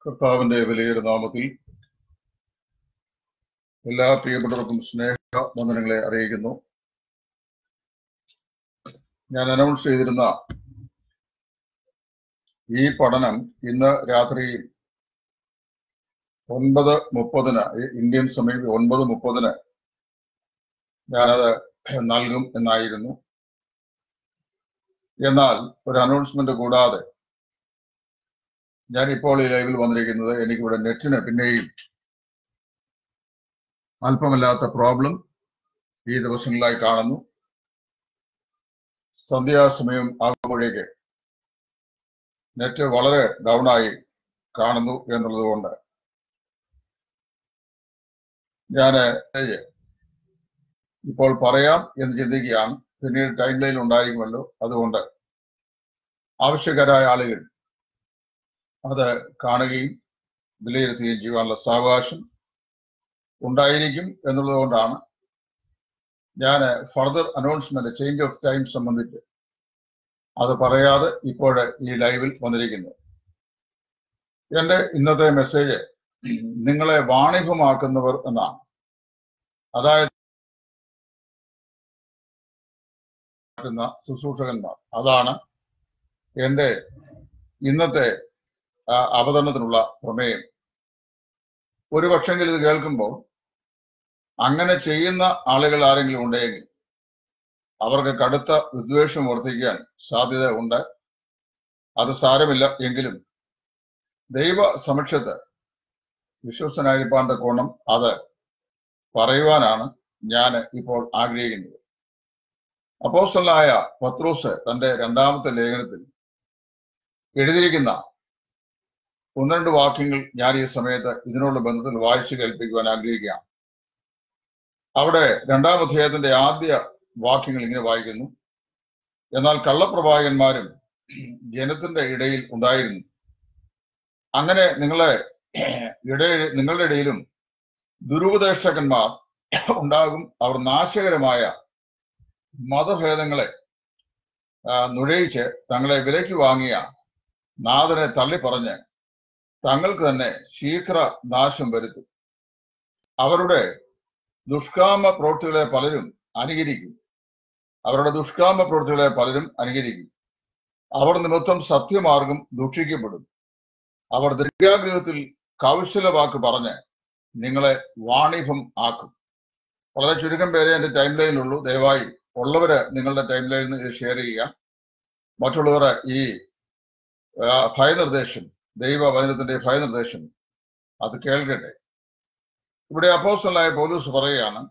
കർത്താവിന്റെ വിലയേറെ നാമത്തിൽ എല്ലാ പ്രിയപ്പെട്ടവർക്കും സ്നേഹ വന്ദനങ്ങളെ അറിയിക്കുന്നു ഞാൻ അനൗൺസ് ചെയ്തിരുന്ന ഈ പഠനം ഇന്ന് രാത്രി ഒൻപത് മുപ്പതിന് ഇന്ത്യൻ സമയം ഒൻപത് മുപ്പതിന് ഞാനത് നൽകും എന്നായിരുന്നു എന്നാൽ ഒരു അനൗൺസ്മെന്റ് കൂടാതെ ഞാൻ ഇപ്പോൾ ഈ ലൈവിൽ വന്നിരിക്കുന്നത് എനിക്കിവിടെ നെറ്റിന് പിന്നെയും അല്പമല്ലാത്ത പ്രോബ്ലം ഈ ദിവസങ്ങളിലായി കാണുന്നു സന്ധ്യാസമയം ആകുമ്പോഴേക്ക് നെറ്റ് വളരെ ഡൗൺ ആയി കാണുന്നു എന്നുള്ളത് കൊണ്ട് ഞാൻ ഇപ്പോൾ പറയാം എന്ന് ചിന്തിക്കുകയാണ് പിന്നീട് ടൈം ലൈൻ ഉണ്ടായിരിക്കുമല്ലോ അതുകൊണ്ട് ആവശ്യക്കാരായ ആളുകൾ അത് കാണുകയും വിലയിരുത്തുകയും ചെയ്യുവാനുള്ള സാവകാശം ഉണ്ടായിരിക്കും എന്നുള്ളത് കൊണ്ടാണ് ഞാൻ further announcement change of time സംബന്ധിച്ച് അത് പറയാതെ ഇപ്പോൾ ഈ ലൈവിൽ വന്നിരിക്കുന്നു എന്റെ ഇന്നത്തെ മെസ്സേജ് നിങ്ങളെ വാണിഭമാക്കുന്നവർ എന്നാണ് അതായത് ശുശ്രൂഷകന്മാർ അതാണ് എന്റെ ഇന്നത്തെ അവതരണത്തിനുള്ള പ്രമേയം ഒരു പക്ഷെങ്കിൽ ഇത് കേൾക്കുമ്പോൾ അങ്ങനെ ചെയ്യുന്ന ആളുകൾ ആരെങ്കിലും ഉണ്ടെങ്കിൽ അവർക്ക് കടുത്ത വിദ്വേഷം വർദ്ധിക്കാൻ സാധ്യത ഉണ്ട് അത് സാരമില്ല എങ്കിലും ദൈവ സമക്ഷത്ത് വിശ്വസനായിരിക്കാണ്ട കോണം അത് പറയുവാനാണ് ഞാൻ ഇപ്പോൾ ആഗ്രഹിക്കുന്നത് അപ്പോസ്റ്റലായ പത്രോസ് തന്റെ രണ്ടാമത്തെ ലേഖനത്തിൽ എഴുതിയിരിക്കുന്ന ഒന്ന് രണ്ട് വാക്യങ്ങൾ ഞാൻ ഈ സമയത്ത് ഇതിനുള്ള ബന്ധത്തിൽ വായിച്ചു കേൾപ്പിക്കുവാൻ ആഗ്രഹിക്കുകയാണ് അവിടെ രണ്ടാം അധ്യായത്തിന്റെ ആദ്യ വാക്യങ്ങൾ ഇങ്ങനെ വായിക്കുന്നു എന്നാൽ കള്ളപ്രവാചകന്മാരും ജനത്തിന്റെ ഇടയിൽ ഉണ്ടായിരുന്നു അങ്ങനെ നിങ്ങളെ ഇടയിൽ നിങ്ങളുടെ ഇടയിലും ദുരുപദേഷ്ടകന്മാർ ഉണ്ടാകും അവർ നാശകരമായ മതഭേദങ്ങളെ നുഴയിച്ച് തങ്ങളെ വിലയ്ക്ക് വാങ്ങിയ നാഥനെ തള്ളിപ്പറഞ്ഞ് തങ്ങൾക്ക് തന്നെ ശീഘ്ര നാശം വരുത്തും അവരുടെ ദുഷ്കാമ പ്രവൃത്തികളെ പലരും അനുകരിക്കും അവരുടെ ദുഷ്കാമ പ്രവൃത്തികളെ പലരും അനുകരിക്കും അവർ നിമിത്തം സത്യമാർഗം ദൂഷിക്കപ്പെടും അവർ ദീർഘാഗ്രഹത്തിൽ കൗശല വാക്ക് പറഞ്ഞ് നിങ്ങളെ വാണിഭം ആക്കും വളരെ ചുരുക്കം പേരെ എന്റെ ടൈം ലൈനിലുള്ളൂ ദയവായി ഉള്ളവര് നിങ്ങളുടെ ടൈം ലൈനിൽ ഇത് ഷെയർ ചെയ്യുക മറ്റുള്ളവർ ഈ ഭയനിർദ്ദേശം ദൈവ വചനത്തിന്റെ ഭയനിർദ്ദേശം അത് കേൾക്കട്ടെ ഇവിടെ അപ്പോസ്റ്റലായ പോലീസ് പറയുകയാണ്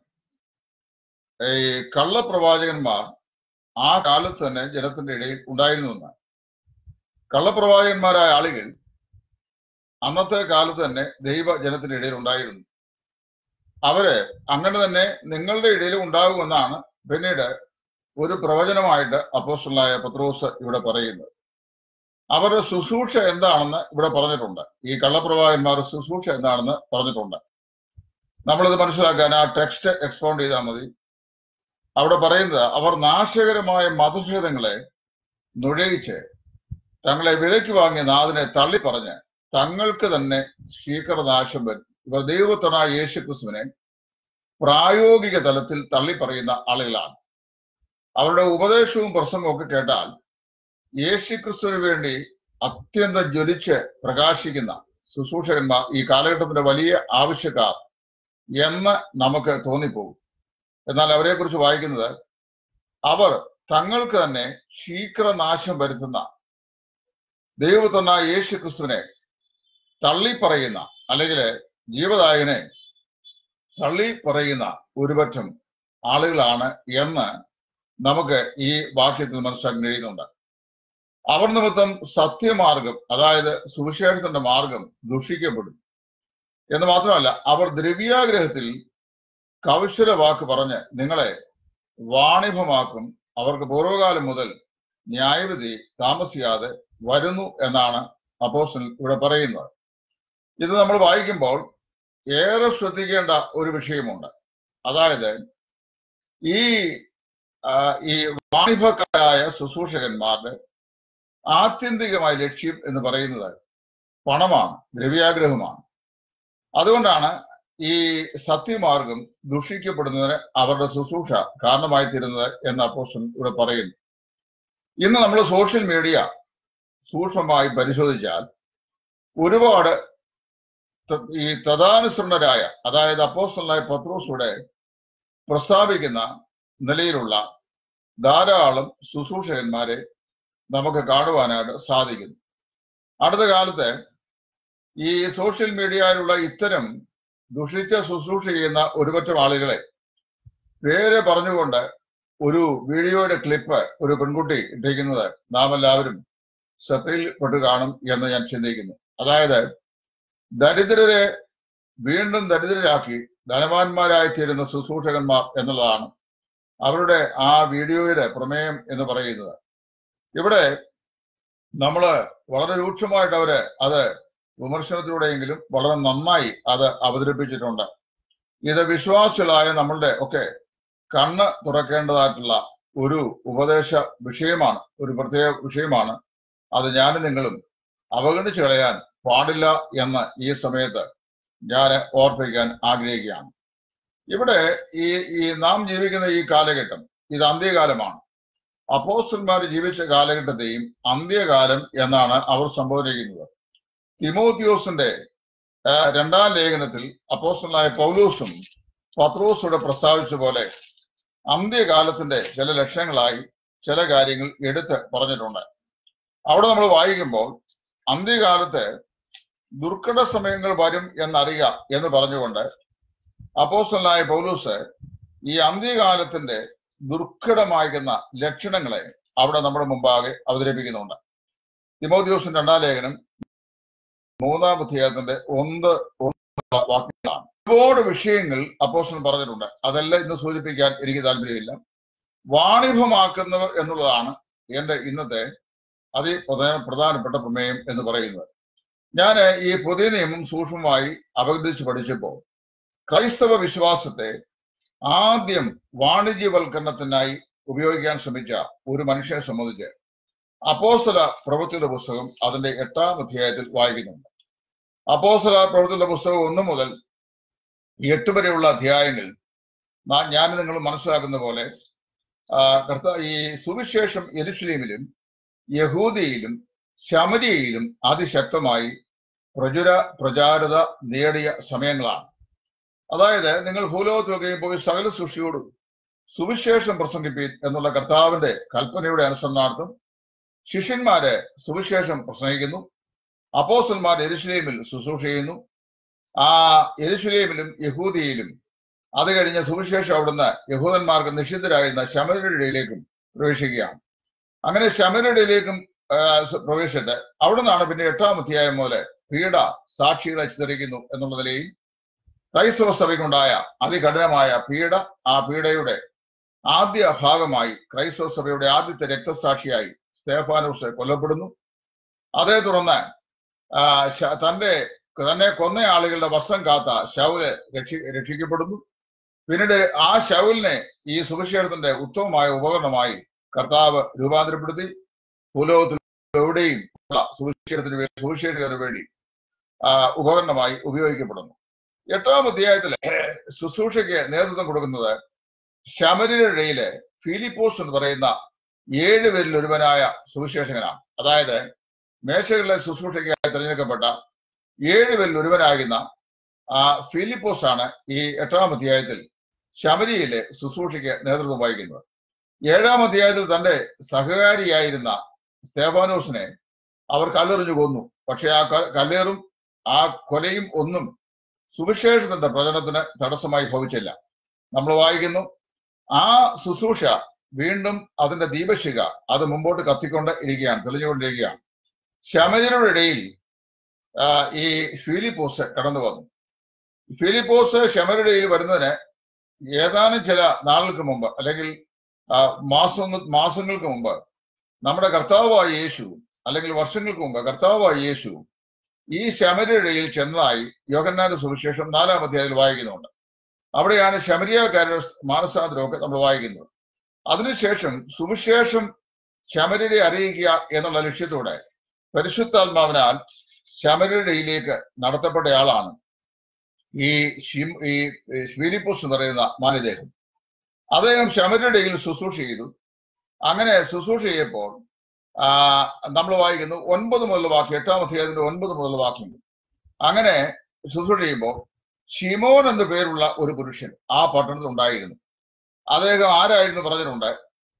ഈ കള്ളപ്രവാചകന്മാർ ആ കാലത്ത് തന്നെ ജനത്തിന്റെ ഇടയിൽ ഉണ്ടായിരുന്നുവെന്ന് കള്ളപ്രവാചകന്മാരായ ആളുകൾ അന്നത്തെ കാലത്ത് തന്നെ ദൈവ ജനത്തിന്റെ ഇടയിൽ ഉണ്ടായിരുന്നു അവര് അങ്ങനെ തന്നെ നിങ്ങളുടെ ഇടയിലും ഉണ്ടാകുമെന്നാണ് പിന്നീട് ഒരു പ്രവചനമായിട്ട് അപ്പോസ്റ്റലായ പത്രോസ് ഇവിടെ പറയുന്നത് അവരുടെ ശുശ്രൂഷ എന്താണെന്ന് ഇവിടെ പറഞ്ഞിട്ടുണ്ട് ഈ കള്ളപ്രവാഹന്മാരുടെ ശുശ്രൂഷ എന്താണെന്ന് പറഞ്ഞിട്ടുണ്ട് നമ്മളിത് മനസ്സിലാക്കാൻ ആ ടെക്സ്റ്റ് എക്സ്പൗണ്ട് ചെയ്താൽ മതി അവിടെ പറയുന്നത് അവർ നാശകരമായ മതഭേദങ്ങളെ നുഴയിച്ച് തങ്ങളെ വിലയ്ക്ക് വാങ്ങിയ നാഥനെ തള്ളിപ്പറഞ്ഞ് തങ്ങൾക്ക് തന്നെ ശീഘ്രനാശം വരും ഇവർ ദൈവത്തനായ യേശു ക്രിസ്തുവിനെ പ്രായോഗിക തലത്തിൽ തള്ളിപ്പറയുന്ന ആളുകളാണ് അവരുടെ ഉപദേശവും പ്രസംഗവും ഒക്കെ കേട്ടാൽ യേശുക്രിസ്തുവിന് വേണ്ടി അത്യന്തം ജ്വലിച്ച് പ്രകാശിക്കുന്ന ശുശ്രൂഷകന്മാർ ഈ കാലഘട്ടത്തിന്റെ വലിയ ആവശ്യക്കാർ എന്ന് നമുക്ക് തോന്നിപ്പോകും എന്നാൽ അവരെ കുറിച്ച് വായിക്കുന്നത് അവർ തങ്ങൾക്ക് തന്നെ ശീഘ്രനാശം വരുത്തുന്ന ദൈവത്തന്ന യേശു ക്രിസ്തുവിനെ തള്ളിപ്പറയുന്ന അല്ലെങ്കിൽ ജീവദായകനെ തള്ളി പറയുന്ന ഒരുപറ്റം ആളുകളാണ് എന്ന് നമുക്ക് ഈ വാക്യത്തിൽ മനസ്സിലാക്കാൻ കഴിയുന്നുണ്ട് അവർ നിമിത്തം സത്യമാർഗം അതായത് സുവിശേഷത്തിന്റെ മാർഗം ദുഷിക്കപ്പെടും എന്ന് മാത്രമല്ല അവർ ദ്രവ്യാഗ്രഹത്തിൽ കൗശല വാക്ക് പറഞ്ഞ് നിങ്ങളെ വാണിഭമാക്കും അവർക്ക് പൂർവ്വകാലം മുതൽ ന്യായവിധി താമസിയാതെ വരുന്നു എന്നാണ് അപ്പോസ്റ്റൽ ഇവിടെ പറയുന്നത് ഇത് നമ്മൾ വായിക്കുമ്പോൾ ഏറെ ശ്രദ്ധിക്കേണ്ട ഒരു വിഷയമുണ്ട് അതായത് ഈ ഈ വാണിഭക്കാരായ ശുശ്രൂഷകന്മാരുടെ ആത്യന്തികമായ ലക്ഷ്യം എന്ന് പറയുന്നത് പണമാണ് ദ്രവ്യാഗ്രഹമാണ് അതുകൊണ്ടാണ് ഈ സത്യമാർഗം ദുഷിക്കപ്പെടുന്നതിന് അവരുടെ ശുശ്രൂഷ കാരണമായി തീരുന്നത് എന്ന് അപ്പോസ്റ്റൽ ഇവിടെ പറയുന്നു ഇന്ന് നമ്മൾ സോഷ്യൽ മീഡിയ സൂക്ഷ്മമായി പരിശോധിച്ചാൽ ഒരുപാട് ത- ഈ തഥാനുസരണരായ അതായത് അപ്പോസ്റ്റലായ പത്രോസിയുടെ പ്രസ്താവിക്കുന്ന നിലയിലുള്ള ധാരാളം ശുശ്രൂഷകന്മാരെ നമുക്ക് കാണുവാനായിട്ട് സാധിക്കുന്നു അടുത്ത കാലത്ത് ഈ സോഷ്യൽ മീഡിയയിലുള്ള ഇത്തരം ദുഷിച്ച ശുശ്രൂഷ ചെയ്യുന്ന ഒരുപറ്റം ആളുകളെ പേര് പറഞ്ഞുകൊണ്ട് ഒരു വീഡിയോയുടെ ക്ലിപ്പ് ഒരു പെൺകുട്ടി ഇട്ടിരിക്കുന്നത് നാം എല്ലാവരും ശ്രദ്ധയിൽപ്പെട്ട് കാണും എന്ന് ഞാൻ ചിന്തിക്കുന്നു അതായത് ദരിദ്രരെ വീണ്ടും ദരിദ്രരാക്കി ധനവാന്മാരായി തീരുന്ന ശുശ്രൂഷകന്മാർ എന്നുള്ളതാണ് അവരുടെ ആ വീഡിയോയുടെ പ്രമേയം എന്ന് പറയുന്നത് ഇവിടെ നമ്മള് വളരെ രൂക്ഷമായിട്ട് അവര് അത് വിമർശനത്തിലൂടെയെങ്കിലും വളരെ നന്നായി അത് അവതരിപ്പിച്ചിട്ടുണ്ട് ഇത് വിശ്വാസികളായ നമ്മളുടെ ഒക്കെ കണ്ണ് തുറക്കേണ്ടതായിട്ടുള്ള ഒരു ഉപദേശ വിഷയമാണ് ഒരു പ്രത്യേക വിഷയമാണ് അത് ഞാനും നിങ്ങളും അവഗണിച്ചു കളയാൻ പാടില്ല എന്ന് ഈ സമയത്ത് ഞാൻ ഓർപ്പിക്കാൻ ആഗ്രഹിക്കുകയാണ് ഇവിടെ ഈ ഈ നാം ജീവിക്കുന്ന ഈ കാലഘട്ടം ഇത് അന്ത്യകാലമാണ് അപ്പോസ്റ്റന്മാർ ജീവിച്ച കാലഘട്ടത്തെയും അന്ത്യകാലം എന്നാണ് അവർ സംബോധിക്കുന്നത് തിമോത്തിയോസിന്റെ ആ, രണ്ടാം ലേഖനത്തിൽ അപ്പോസ്റ്റലായ പൗലൂസും പത്രോസോടെ പ്രസ്താവിച്ച പോലെ അന്ത്യകാലത്തിന്റെ ചില ലക്ഷണങ്ങളായി ചില കാര്യങ്ങൾ എടുത്ത് പറഞ്ഞിട്ടുണ്ട് അവിടെ നമ്മൾ വായിക്കുമ്പോൾ അന്ത്യകാലത്ത് ദുർഘട സമയങ്ങൾ വരും എന്നറിയുക എന്ന് പറഞ്ഞുകൊണ്ട് അപ്പോസ്റ്റലായ പൗലൂസ് ഈ അന്ത്യകാലത്തിന്റെ ദുർഘടമായിരുന്ന ലക്ഷണങ്ങളെ അവിടെ നമ്മുടെ മുമ്പാകെ അവതരിപ്പിക്കുന്നുണ്ട് തിമോദ്യോസിന്റെ രണ്ടാം ലേഖനം മൂന്നാം അധ്യായത്തിന്റെ ഒന്ന് ഒന്നുള്ള വാക്യങ്ങളാണ് ഒരുപാട് വിഷയങ്ങൾ അപ്പോസ്റ്റലൻ പറഞ്ഞിട്ടുണ്ട് അതെല്ലാം ഇന്ന് സൂചിപ്പിക്കാൻ എനിക്ക് താല്പര്യമില്ല വാണിഭമാക്കുന്നവർ എന്നുള്ളതാണ് എന്റെ ഇന്നത്തെ അതി പ്രധാന- പ്രധാനപ്പെട്ട പ്രമേയം എന്ന് പറയുന്നത് ഞാൻ ഈ പുതിയ നിയമം സൂക്ഷ്മമായി അവഗണിച്ച് പഠിച്ചപ്പോൾ ക്രൈസ്തവ വിശ്വാസത്തെ ആദ്യം വാണിജ്യവൽക്കരണത്തിനായി ഉപയോഗിക്കാൻ ശ്രമിച്ച ഒരു മനുഷ്യനെ സംബന്ധിച്ച് അപ്പോസ്തല പ്രവൃത്തിയുടെ പുസ്തകം അതിന്റെ എട്ടാം അധ്യായത്തിൽ വായിക്കുന്നുണ്ട് അപ്പോസ്തല പ്രവൃത്തിയുടെ പുസ്തകം ഒന്ന് മുതൽ എട്ട് വരെയുള്ള അധ്യായങ്ങൾ നാ- ഞാൻ നിങ്ങൾ മനസ്സിലാക്കുന്ന പോലെ ആ, കർത്ത ഈ സുവിശേഷം എരുഷലേമിലും യഹൂദിയിലും ശമരിയയിലും അതിശക്തമായി പ്രചുര പ്രചാരത നേടിയ സമയങ്ങളാണ് അതായത് നിങ്ങൾ ഭൂലോകത്തിലൊക്കെയും പോയി സകല സൃഷ്ടിയോടും സുവിശേഷം പ്രസംഗിപ്പീൻ എന്നുള്ള കർത്താവിന്റെ കൽപ്പനയുടെ അനുസരണാർത്ഥം ശിഷ്യന്മാരെ സുവിശേഷം പ്രസംഗിക്കുന്നു അപ്പോസന്മാർ എരുഷലേമിൽ ശുശ്രൂഷ ചെയ്യുന്നു ആ എരുഷലേമിലും യഹൂദിയിലും അത് കഴിഞ്ഞ് സുവിശേഷം അവിടുന്ന് യഹൂദന്മാർക്ക് നിഷിദ്ധരായിരുന്ന ശമരുടെ ഇടയിലേക്കും പ്രവേശിക്കുകയാണ് അങ്ങനെ ശമരുടെ ഇടയിലേക്കും ആ, സ- പ്രവേശിച്ചിട്ട് അവിടുന്നാണ് പിന്നെ എട്ടാം അധ്യായം മുതൽ പീഡ സാക്ഷികളെ ചിതറിക്കുന്നു എന്നുള്ള നിലയിൽ ക്രൈസ്തവ സഭയ്ക്കുണ്ടായ അതികഠിനമായ പീഡ ആ പീഡയുടെ ആദ്യ ഭാഗമായി ക്രൈസ്തവ സഭയുടെ ആദ്യത്തെ രക്തസാക്ഷിയായി സ്തേഫാനോസ് കൊല്ലപ്പെടുന്നു അതേ തുടർന്ന് ആ, ശ- തന്റെ തന്നെ കൊന്ന ആളുകളുടെ വസ്ത്രം കാത്ത ശൗല് രക്ഷി രക്ഷിക്കപ്പെടുന്നു പിന്നീട് ആ ശൗലിനെ ഈ സുവിശേഷത്തിന്റെ ഉത്തമമായ ഉപകരണമായി കർത്താവ് രൂപാന്തരപ്പെടുത്തി ഭൂലോകത്തിൽ എവിടെയും ഉള്ള സുവിശേഷത്തിന് വേണ്ടി സുവിശേഷകന് വേണ്ടി ആ, ഉപകരണമായി ഉപയോഗിക്കപ്പെടുന്നു എട്ടാം അധ്യായത്തിലെ ശുശ്രൂഷയ്ക്ക് നേതൃത്വം കൊടുക്കുന്നത് ശമരിയുടെ ഇടയിലെ ഫിലിപ്പോസ് എന്ന് പറയുന്ന ഏഴ് പേരിൽ ഒരുവനായ സുവിശേഷകനാണ് അതായത് മേശകളിലെ ശുശ്രൂഷയ്ക്കായി തിരഞ്ഞെടുക്കപ്പെട്ട ഏഴ് പേരിൽ ഒരുവനാകുന്ന ആ ഫിലിപ്പോസ് ആണ് ഈ എട്ടാം അധ്യായത്തിൽ ശമരിയിലെ ശുശ്രൂഷയ്ക്ക് നേതൃത്വം വഹിക്കുന്നത് ഏഴാം അധ്യായത്തിൽ തന്റെ സഹകാരിയായിരുന്ന സ്തേഫാനോസിനെ അവർ കല്ലെറിഞ്ഞു കൊന്നു പക്ഷെ ആ ക- കല്ലേറും ആ കൊലയും ഒന്നും സുവിശേഷത്തിന്റെ പ്രചരണത്തിന് തടസ്സമായി ഭവിച്ചില്ല നമ്മൾ വായിക്കുന്നു ആ ശുശ്രൂഷ വീണ്ടും അതിന്റെ ദീപശിഖ അത് മുമ്പോട്ട് കത്തിക്കൊണ്ട് ഇരിക്കുകയാണ് തെളിഞ്ഞുകൊണ്ടിരിക്കുകയാണ് ശമരിയുടെ ഇടയിൽ ആ, ഈ ഫിലിപ്പോസ് കടന്നു വന്നു ഫിലിപ്പോസ് ശമരിയുടെ ഇടയിൽ വരുന്നതിന് ഏതാനും ചില നാളുകൾക്ക് മുമ്പ് അല്ലെങ്കിൽ ആ, മാസങ്ങൾ മാസങ്ങൾക്ക് മുമ്പ് നമ്മുടെ കർത്താവായ യേശു അല്ലെങ്കിൽ വർഷങ്ങൾക്ക് മുമ്പ് കർത്താവായ യേശു ഈ ശമരിയടയിൽ ചെന്നതായി യോഹന്നാന്റെ സുവിശേഷം നാലാം അധ്യായത്തിൽ വായിക്കുന്നുണ്ട് അവിടെയാണ് ശമരിയക്കാരുടെ മാനസാന്തരമൊക്കെ നമ്മൾ വായിക്കുന്നത് അതിനുശേഷം സുവിശേഷം ശമരിയെ അറിയിക്കുക എന്നുള്ള ലക്ഷ്യത്തോടെ പരിശുദ്ധാത്മാവിനാൽ ശമരയിലേക്ക് നടത്തപ്പെട്ടയാളാണ് ഈ ഷിം ഈ ഫിലിപ്പോസ് എന്ന് പറയുന്ന മാനദേഹം അദ്ദേഹം ശമരയിടയിൽ ശുശ്രൂഷ ചെയ്തു അങ്ങനെ ശുശ്രൂഷ ചെയ്യപ്പോൾ ആ, നമ്മൾ വായിക്കുന്നു ഒൻപത് മുതൽ വാക്യം എട്ടാം അധ്യായത്തിന്റെ ഒൻപത് മുതൽ വാക്യം അങ്ങനെ ശുശ്രൂഷ ചെയ്യുമ്പോൾ ഷിമോൻ എന്നു പേരുള്ള ഒരു പുരുഷൻ ആ പട്ടണത്തിൽ ഉണ്ടായിരുന്നു അദ്ദേഹം ആരായിരുന്നു പറഞ്ഞിട്ടുണ്ട്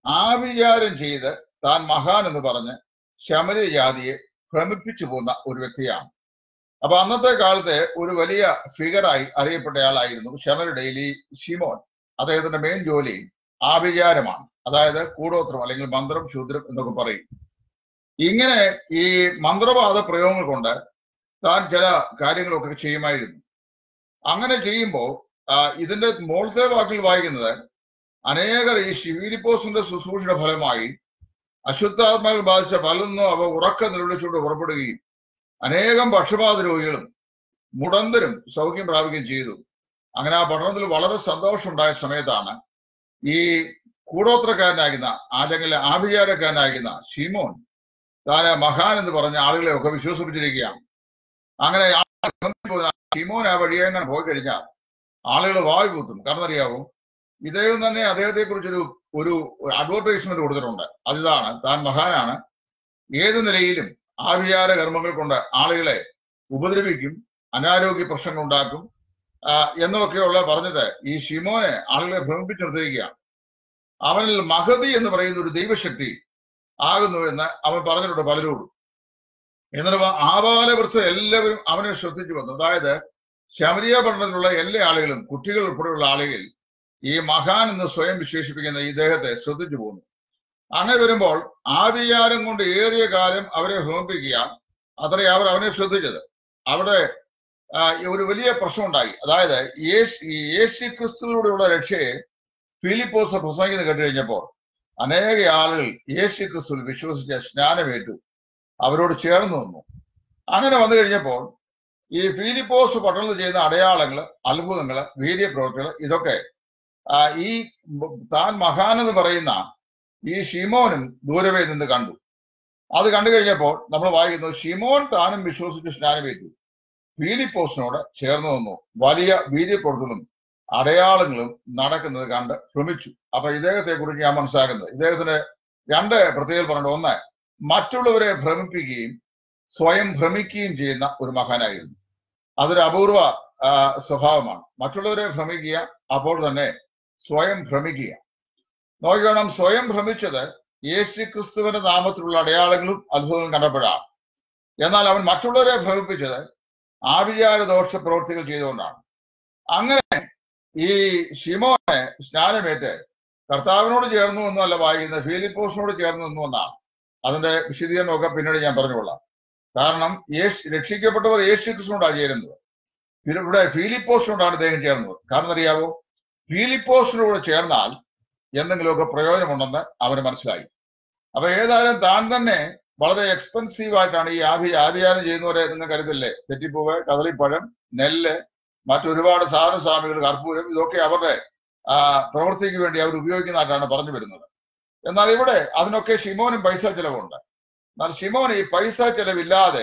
ആവിചാരം ചെയ്ത് താൻ മഹാൻ എന്ന് പറഞ്ഞ് ശമരി ജാതിയെ ഭ്രമിപ്പിച്ചു പോന്ന ഒരു വ്യക്തിയാണ് അപ്പൊ അന്നത്തെ കാലത്തെ ഒരു വലിയ ഫിഗറായി അറിയപ്പെട്ടയാളായിരുന്നു ശമരി ഡെയിലി ഷിമോൻ അദ്ദേഹത്തിന്റെ മെയിൻ ജോലി ആഭിചാരമാണ് അതായത് കൂടോത്രം അല്ലെങ്കിൽ മന്ത്രം ശൂദ്രം എന്നൊക്കെ പറയും ഇങ്ങനെ ഈ മന്ത്രവാദ പ്രയോഗങ്ങൾ കൊണ്ട് താൻ ചില കാര്യങ്ങളൊക്കെ ചെയ്യുമായിരുന്നു അങ്ങനെ ചെയ്യുമ്പോൾ ആ, ഇതിന്റെ മോളത്തെ വാക്കിൽ വായിക്കുന്നത് അനേകർ ഈ ശിവീലിപ്പോസിന്റെ ശുശ്രൂഷയുടെ ഫലമായി അശുദ്ധാത്മാക്കൾ ബാധിച്ച പലർന്നും അവ ഉറക്ക നിലവിളിച്ചുകൊണ്ട് പുറപ്പെടുകയും അനേകം പക്ഷപാത രോഗികളും മുടന്തരും സൗഖ്യം പ്രാപിക്കുകയും ചെയ്തു അങ്ങനെ ആ പഠനത്തിൽ വളരെ സന്തോഷമുണ്ടായ സമയത്താണ് ഈ കൂടോത്രക്കാരനാകുന്ന അല്ലെങ്കിൽ ആഭിചാരക്കാരനാകുന്ന ഷിമോൻ താൻ മഹാൻ എന്ന് പറഞ്ഞ ആളുകളെ ഒക്കെ വിശ്വസിപ്പിച്ചിരിക്കുകയാണ് അങ്ങനെ ആ ഷിമോൻ ആ വഴിയെ അങ്ങനെ പോയി കഴിഞ്ഞാൽ ആളുകൾ വായു കൂട്ടും കാരണം അറിയാവോ ഇദ്ദേഹം തന്നെ അദ്ദേഹത്തെ കുറിച്ചൊരു ഒരു അഡ്വർടൈസ്മെന്റ് കൊടുത്തിട്ടുണ്ട് അതിതാണ് താൻ മഹാനാണ് ഏത് നിലയിലും ആഭിചാര കർമ്മങ്ങൾ കൊണ്ട് ആളുകളെ ഉപദ്രവിക്കും അനാരോഗ്യ പ്രശ്നങ്ങൾ ഉണ്ടാക്കും ആ, എന്നൊക്കെയുള്ള പറഞ്ഞിട്ട് ഈ ഷിമോനെ ആളുകളെ ഭ്രമിപ്പിച്ച് നിർത്തിയിരിക്കുകയാണ് അവനിൽ മഹതി എന്ന് പറയുന്ന ഒരു ദൈവശക്തി ആകുന്നു എന്ന് അവൻ പറഞ്ഞിട്ടുണ്ട് പലരോടും എന്നിട്ട് ആപാലവൃത്തം എല്ലാവരും അവനെ ശ്രദ്ധിച്ചു വന്നു അതായത് ശമരിയ പഠനത്തിലുള്ള എല്ലാ ആളുകളും കുട്ടികൾ ഉൾപ്പെടെയുള്ള ആളുകൾ ഈ മഹാൻ എന്ന് സ്വയം വിശേഷിപ്പിക്കുന്ന ഇദ്ദേഹത്തെ ശ്രദ്ധിച്ചു പോകുന്നു അങ്ങനെ വരുമ്പോൾ ആ വിചാരം കൊണ്ട് ഏറിയ കാലം അവരെ ഹോമിപ്പിക്കുക അത്രേ അവർ അവനെ ശ്രദ്ധിച്ചത് അവിടെ ആ, ഒരു വലിയ പ്രശ്നം ഉണ്ടായി അതായത് യേശു ഈ യേശു ക്രിസ്തുവിലൂടെയുള്ള രക്ഷയെ ഫിലിപ്പോസ് പ്രസംഗിക്കുന്നത് കേട്ട് കഴിഞ്ഞപ്പോൾ അനേക ആളുകൾ യേശു ക്രിസ്തുവിൽ വിശ്വസിച്ച് സ്നാനമേറ്റു അവരോട് ചേർന്ന് നിന്നു അങ്ങനെ വന്നു കഴിഞ്ഞപ്പോൾ ഈ ഫിലിപ്പോസ് പട്ടണത്തിൽ ചെയ്യുന്ന അടയാളങ്ങള് അത്ഭുതങ്ങള് വീര്യപ്രവൃത്തികള് ഇതൊക്കെ ആ, ഈ ബ- താൻ മഹാൻ എന്ന് പറയുന്ന ഈ ഷിമോനും ദൂരവേ നിന്ന് കണ്ടു അത് കണ്ടു കഴിഞ്ഞപ്പോൾ നമ്മൾ വായിക്കുന്നു ഷിമോൻ താനും വിശ്വസിച്ച് സ്നാനമേറ്റു ഫിലിപ്പോസിനോട് ചേർന്ന് നിന്നു വലിയ വീര്യപ്രവൃത്തികളും അടയാളങ്ങളും നടക്കുന്നത് കണ്ട് ഭ്രമിച്ചു അപ്പൊ ഇദ്ദേഹത്തെ കുറിച്ച് ഞാൻ മനസ്സിലാക്കുന്നത് ഇദ്ദേഹത്തിന് രണ്ട് പ്രത്യേകത പറഞ്ഞിട്ട് ഒന്ന് മറ്റുള്ളവരെ ഭ്രമിപ്പിക്കുകയും സ്വയം ഭ്രമിക്കുകയും ചെയ്യുന്ന ഒരു മഹാനായിരുന്നു അതൊരു അപൂർവ ആ, സ്വഭാവമാണ് മറ്റുള്ളവരെ ഭ്രമിക്കുക അപ്പോൾ തന്നെ സ്വയം ഭ്രമിക്കുക നോക്കണം സ്വയം ഭ്രമിച്ചത് യേശു ക്രിസ്തുവിന്റെ നാമത്തിലുള്ള അടയാളങ്ങളും അത്ഭുതങ്ങളും കണ്ടപ്പോഴാണ് എന്നാൽ അവൻ മറ്റുള്ളവരെ ഭ്രമിപ്പിച്ചത് ആവിചാര ദോഷ പ്രവൃത്തികൾ ചെയ്തുകൊണ്ടാണ് അങ്ങനെ ഈ ഷിമോനെ സ്നാനമേറ്റ് കർത്താവിനോട് ചേർന്നു എന്നല്ല വായിക്കുന്നത് ഫിലിപ്പോസിനോട് ചേർന്നു നിന്നു എന്നാണ് അതിന്റെ വിശദീകരണമൊക്കെ പിന്നീട് ഞാൻ പറഞ്ഞുകൊള്ളാം കാരണം യേശു രക്ഷിക്കപ്പെട്ടവർ യേശു ക്രിസ്തുനോടാണ് ചേരുന്നത് പിന്നെ ഇവിടെ ഫിലിപ്പോസിനോടാണ് ഇദ്ദേഹം ചേർന്നത് കാരണം അറിയാവോ ഫിലിപ്പോസിനോട് ചേർന്നാൽ എന്തെങ്കിലുമൊക്കെ പ്രയോജനമുണ്ടെന്ന് അവന് മനസ്സിലായി അപ്പൊ ഏതായാലും താൻ തന്നെ വളരെ എക്സ്പെൻസീവ് ആയിട്ടാണ് ഈ ആഭി ആഭിചാരം ചെയ്യുന്നവരെ നിങ്ങൾ കരുതില്ലേ തെറ്റിപ്പൂവ് കദളിപ്പഴം നെല്ല് മറ്റൊരുപാട് സാധന സ്വാമികൾ കർപ്പൂരം ഇതൊക്കെ അവരുടെ ആ, പ്രവൃത്തിക്ക് വേണ്ടി അവർ ഉപയോഗിക്കുന്നതായിട്ടാണ് പറഞ്ഞു വരുന്നത് എന്നാൽ ഇവിടെ അതിനൊക്കെ ഷിമോനും പൈസ ചെലവുണ്ട് എന്നാൽ ഷിമോൻ ഈ പൈസ ചെലവില്ലാതെ